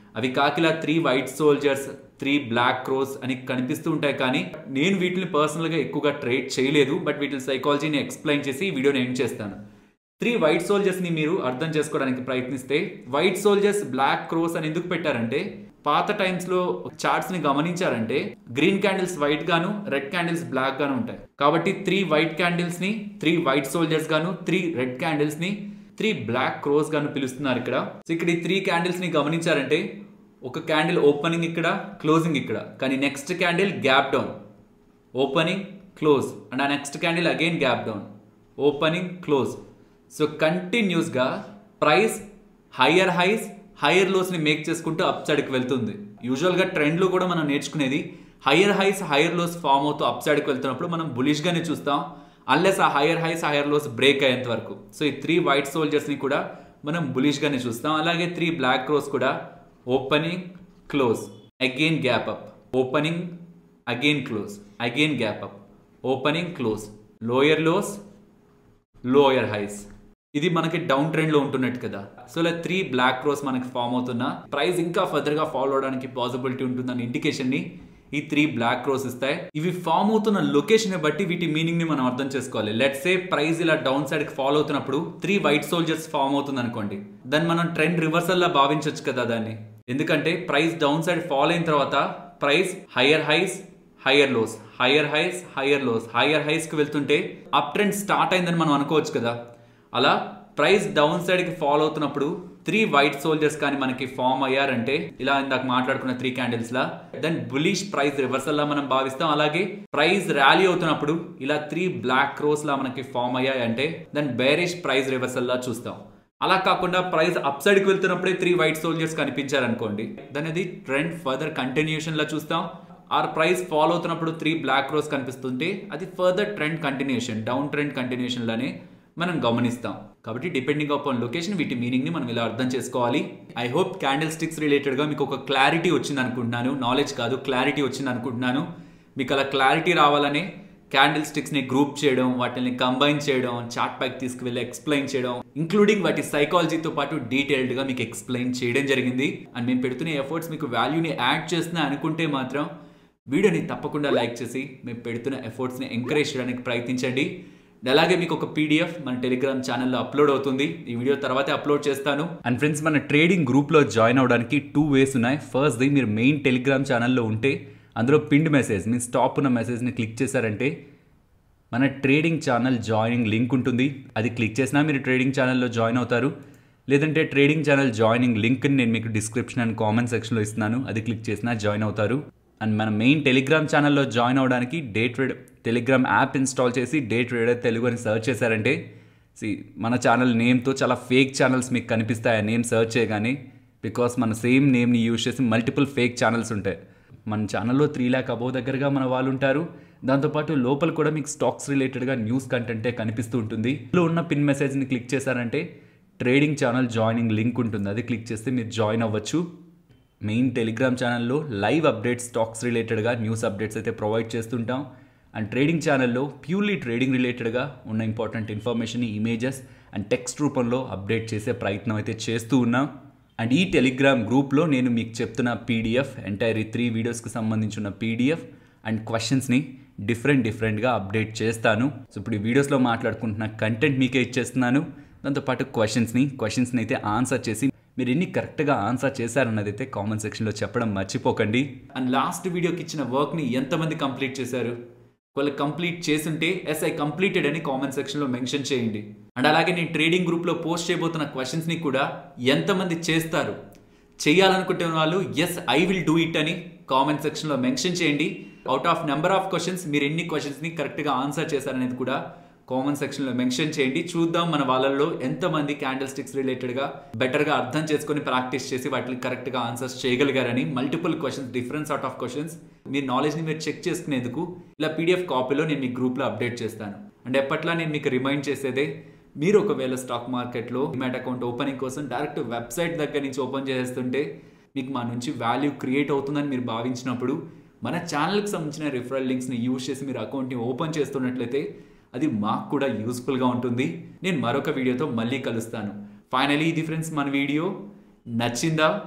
అవి కాకిలా three white soldiers three black crows అని కనిపిస్తూ ఉంటాయి కానీ నేను వీటిని పర్సనల్గా ఎక్కువగా ట్రేడ్ చేయలేదు బట్ వీటి సైకాలజీని ఎక్స్ప్లెయిన్ చేసి ఈ వీడియోని ఎండ్ చేస్తాను త్రీ వైట్ సోల్జర్స్ని మీరు అర్థం చేసుకోవడానికి ప్రయత్నిస్తే వైట్ సోల్జర్స్ బ్లాక్ క్రోస్ అని ఎందుకు పెట్టారంటే పాత టైమ్స్లో చార్ట్స్ని గమనించారంటే గ్రీన్ క్యాండిల్స్ వైట్ గాను రెడ్ క్యాండిల్స్ బ్లాక్ గాను ఉంటాయి కాబట్టి త్రీ వైట్ క్యాండిల్స్ని త్రీ వైట్ సోల్జర్స్ గాను త్రీ రెడ్ క్యాండిల్స్ని త్రీ బ్లాక్ క్రోస్ గాను పిలుస్తున్నారు ఇక్కడ సో ఇక్కడ ఈ త్రీ క్యాండిల్స్ని గమనించారంటే ఒక క్యాండిల్ ఓపెనింగ్ ఇక్కడ క్లోజింగ్ ఇక్కడ కానీ next candle gap down opening close and ఆ next candle again gap down opening close so కంటిన్యూస్గా ప్రైస్ హయ్యర్ హైస్ హయ్యర్ లోస్ని మేక్ చేసుకుంటూ అప్ సైడ్కి వెళ్తుంది యూజువల్గా ట్రెండ్లో కూడా మనం నేర్చుకునేది higher highs higher lows form అవుతూ అప్ సైడ్కి వెళ్తున్నప్పుడు మనం బులిష్గానే చూస్తాం అన్లెస్ ఆ higher highs higher lows break అయ్యేంత వరకు సో ఈ త్రీ వైట్ సోల్జర్స్ని కూడా మనం బులిష్గానే చూస్తాం అలాగే త్రీ బ్లాక్ క్రోస్ కూడా opening close again gap up opening again close again gap up opening close lower lows lower highs ఇది మనకి డౌన్ ట్రెండ్ లో ఉంటున్నట్టు కదా సో ఇలా త్రీ బ్లాక్ క్రోస్ మనకి ఫామ్ అవుతున్న ప్రైస్ ఇంకా ఫర్దర్ గా ఫాలో అవడానికి పాసిబిలిటీ ఉంటుందన్న ఇండికేషన్ ని ఈ త్రీ బ్లాక్ క్రోస్ ఇస్తాయి ఇవి ఫామ్ అవుతున్న లొకేషన్ బట్టి వీటి మీనింగ్ ని మనం అర్థం చేసుకోవాలి లెట్స్ సే ప్రైస్ ఇలా డౌన్ సైడ్ కి ఫాలో అవుతున్నప్పుడు త్రీ వైట్ సోల్జర్స్ ఫామ్ అవుతుంది అనుకోండి దాన్ని మనం ట్రెండ్ రివర్సల్ లా భావించవచ్చు కదా దాన్ని ఎందుకంటే ప్రైస్ డౌన్ సైడ్ ఫాలో అయిన తర్వాత price higher highs higher lows higher highs higher lows higher highs కి వెళ్తుంటే అప్ ట్రెండ్ స్టార్ట్ అయిందని మనం అనుకోవచ్చు కదా అలా ప్రైస్ డౌన్ సైడ్ కి ఫాలో అవుతున్నప్పుడు త్రీ వైట్ సోల్జర్స్ కానీ మనకి ఫామ్ అయ్యారంటే ఇలా ఇందాక మాట్లాడుకున్న త్రీ క్యాండిల్స్ లా దెన్ బులిష్ ప్రైస్ రివర్సల్ లా మనం భావిస్తాం అలాగే ప్రైస్ ర్యాలీ అవుతున్నప్పుడు ఇలా త్రీ బ్లాక్ క్రోస్ లా మనకి ఫామ్ అయ్యాయంటే దెన్ బేరిష్ ప్రైస్ రివర్సల్ లా చూస్తాం అలా కాకుండా ప్రైస్ అప్ సైడ్ కి వెళ్తున్నప్పుడే త్రీ వైట్ సోల్జర్స్ కనిపించారనుకోండి దాని అది ట్రెండ్ ఫర్దర్ కంటిన్యూషన్ లా చూస్తాం ఆర్ ప్రైస్ ఫాలో అవుతున్నప్పుడు త్రీ బ్లాక్ రోస్ కనిపిస్తుంటే అది further trend continuation down trend continuation లానే మనం గమనిస్తాం కాబట్టి డిపెండింగ్ అపాన్ లొకేషన్ వీటి మీనింగ్ ని మనం ఇలా అర్థం చేసుకోవాలి I hope candle sticks related గా మీకు ఒక క్లారిటీ వచ్చింది అనుకుంటున్నాను నాలెడ్జ్ కాదు క్లారిటీ వచ్చింది అనుకుంటున్నాను మీకు అలా క్లారిటీ రావాలనే క్యాండిల్ స్టిక్స్ ని గ్రూప్ చేయడం వాటిని కంబైన్ చేయడం చార్ట్ ప్యాక్ తీసుకువెళ్ళి ఎక్స్ప్లెయిన్ చేయడం ఇంక్లూడింగ్ వాటి సైకాలజీతో పాటు డీటెయిల్డ్ గా మీకు ఎక్స్ప్లెయిన్ చేయడం జరిగింది అండ్ మేము పెడుతున్న ఎఫర్ట్స్ మీకు వాల్యూని యాడ్ చేస్తున్నా అనుకుంటే మాత్రం వీడియోని తప్పకుండా లైక్ చేసి మేము పెడుతున్న ఎఫర్ట్స్ని ఎంకరేజ్ చేయడానికి ప్రయత్నించండి అలాగే మీకు ఒక పీడిఎఫ్ మన టెలిగ్రామ్ ఛానల్లో అప్లోడ్ అవుతుంది ఈ వీడియో తర్వాతే అప్లోడ్ చేస్తాను అండ్ ఫ్రెండ్స్ మన ట్రేడింగ్ గ్రూప్లో జాయిన్ అవడానికి టూ వేస్ ఉన్నాయి ఫస్ట్ ది మీరు మెయిన్ టెలిగ్రామ్ ఛానల్లో ఉంటే అందులో పిండ్ మెసేజ్ మీ స్టాప్ ఉన్న మెసేజ్ని క్లిక్ చేశారంటే మన ట్రేడింగ్ ఛానల్ జాయినింగ్ లింక్ ఉంటుంది అది క్లిక్ చేసినా మీరు ట్రేడింగ్ ఛానల్లో జాయిన్ అవుతారు లేదంటే ట్రేడింగ్ ఛానల్ జాయినింగ్ లింక్ని నేను మీకు డిస్క్రిప్షన్ అండ్ కామెంట్ సెక్షన్లో ఇస్తున్నాను అది క్లిక్ చేసినా జాయిన్ అవుతారు అండ్ మన మెయిన్ టెలిగ్రామ్ ఛానల్లో జాయిన్ అవ్వడానికి day trade Telegram app install చేసి డే ట్రేడర్ తెలుగు అని సెర్చ్ చేశారంటే సి మన ఛానల్ నేమ్తో చాలా ఫేక్ ఛానల్స్ మీకు కనిపిస్తాయి ఆ నేమ్ సెర్చ్ చేయగానే బికాస్ మన సేమ్ నేమ్ని యూజ్ చేసి మల్టిపుల్ ఫేక్ ఛానల్స్ ఉంటాయి మన ఛానల్లో త్రీ ల్యాక్ అబోవ్ దగ్గరగా మన వాళ్ళు ఉంటారు దాంతోపాటు లోపల కూడా మీకు స్టాక్స్ రిలేటెడ్గా న్యూస్ కంటెంటే కనిపిస్తూ ఉంటుంది ఇందులో ఉన్న పిన్ మెసేజ్ని క్లిక్ చేశారంటే ట్రేడింగ్ ఛానల్ జాయినింగ్ లింక్ ఉంటుంది అది క్లిక్ చేస్తే మీరు జాయిన్ అవ్వచ్చు మెయిన్ టెలిగ్రామ్ ఛానల్లో లైవ్ అప్డేట్స్ స్టాక్స్ రిలేటెడ్గా న్యూస్ అప్డేట్స్ అయితే ప్రొవైడ్ చేస్తుంటాం అండ్ ట్రేడింగ్ ఛానల్లో ప్యూర్లీ ట్రేడింగ్ రిలేటెడ్గా ఉన్న important information images and text రూపంలో అప్డేట్ చేసే ప్రయత్నం అయితే చేస్తూ ఉన్నాం అండ్ ఈ టెలిగ్రామ్ గ్రూప్లో నేను మీకు చెప్తున్న పీడిఎఫ్ ఎంటైర్ ఈ త్రీ వీడియోస్కి సంబంధించిన పీడిఎఫ్ అండ్ క్వశ్చన్స్ని డిఫరెంట్ డిఫరెంట్గా అప్డేట్ చేస్తాను సో ఇప్పుడు ఈ వీడియోస్లో మాట్లాడుకుంటున్న కంటెంట్ మీకే ఇచ్చేస్తున్నాను దాంతోపాటు క్వశ్చన్స్ని క్వశ్చన్స్ని అయితే ఆన్సర్ చేసి మీరు ఎన్ని కరెక్ట్గా ఆన్సర్ చేశారన్నది అయితే కామెంట్ సెక్షన్లో చెప్పడం మర్చిపోకండి అండ్ లాస్ట్ వీడియోకి ఇచ్చిన వర్క్ని ఎంతమంది కంప్లీట్ చేశారు వాళ్ళు కంప్లీట్ చేస్తుంటే ఎస్ ఐ కంప్లీటెడ్ అని కామెంట్ సెక్షన్లో మెన్షన్ చేయండి అండ్ అలాగే నేను ట్రేడింగ్ గ్రూప్లో పోస్ట్ చేయబోతున్న క్వశ్చన్స్ని కూడా ఎంతమంది చేస్తారు చేయాలనుకుంటున్న వాళ్ళు yes I will do it అని కామెంట్ సెక్షన్లో మెన్షన్ చేయండి out of number of questions మీరు ఎన్ని క్వశ్చన్స్ని కరెక్ట్గా ఆన్సర్ చేశారనేది కూడా కామెంట్ సెక్షన్లో మెన్షన్ చేయండి చూద్దాం మన వాళ్ళల్లో ఎంతమంది క్యాండిల్ స్టిక్స్ రిలేటెడ్గా బెటర్గా అర్థం చేసుకొని ప్రాక్టీస్ చేసి వాటిని కరెక్ట్గా ఆన్సర్స్ చేయగలిగారని multiple questions different sort of questions మీ నాలెడ్జ్ని మీరు చెక్ చేసుకునేందుకు ఇలా పీడిఎఫ్ కాపీలో నేను మీ గ్రూప్లో అప్డేట్ చేస్తాను అండ్ ఎప్పట్లా నేను మీకు రిమైండ్ చేసేదే మీరు ఒకవేళ స్టాక్ మార్కెట్లో డిమాట్ అకౌంట్ ఓపెనింగ్ కోసం డైరెక్ట్ వెబ్సైట్ దగ్గర నుంచి ఓపెన్ చేసేస్తుంటే మీకు మా నుంచి వాల్యూ క్రియేట్ అవుతుందని మీరు భావించినప్పుడు మన ఛానల్కి సంబంధించిన రిఫరల్ లింక్స్ని యూజ్ చేసి మీరు అకౌంట్ని ఓపెన్ చేస్తున్నట్లయితే అది మాకు కూడా యూస్ఫుల్గా ఉంటుంది నేను మరొక వీడియోతో మళ్ళీ కలుస్తాను ఫైనలీ ఇది ఫ్రెండ్స్ మన వీడియో నచ్చిందా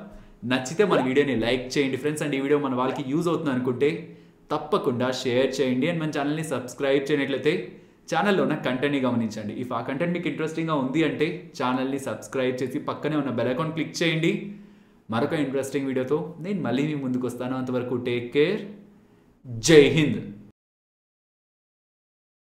నచ్చితే మన వీడియోని లైక్ చేయండి ఫ్రెండ్స్ అండ్ ఈ వీడియో మన వాళ్ళకి యూజ్ అవుతుంది అనుకుంటే తప్పకుండా షేర్ చేయండి అండ్ మన ఛానల్ని సబ్స్క్రైబ్ చేయనట్లయితే ఛానల్లో ఉన్న కంటెంట్ని గమనించండి ఇఫ్ ఆ కంటెంట్ మీకు ఇంట్రెస్టింగ్గా ఉంది అంటే ఛానల్ని సబ్స్క్రైబ్ చేసి పక్కనే ఉన్న బెల్ ఐకాన్ క్లిక్ చేయండి మరొక ఇంట్రెస్టింగ్ వీడియోతో నేను మళ్ళీ మీ ముందుకు వస్తాను అంతవరకు టేక్ కేర్ జై హింద్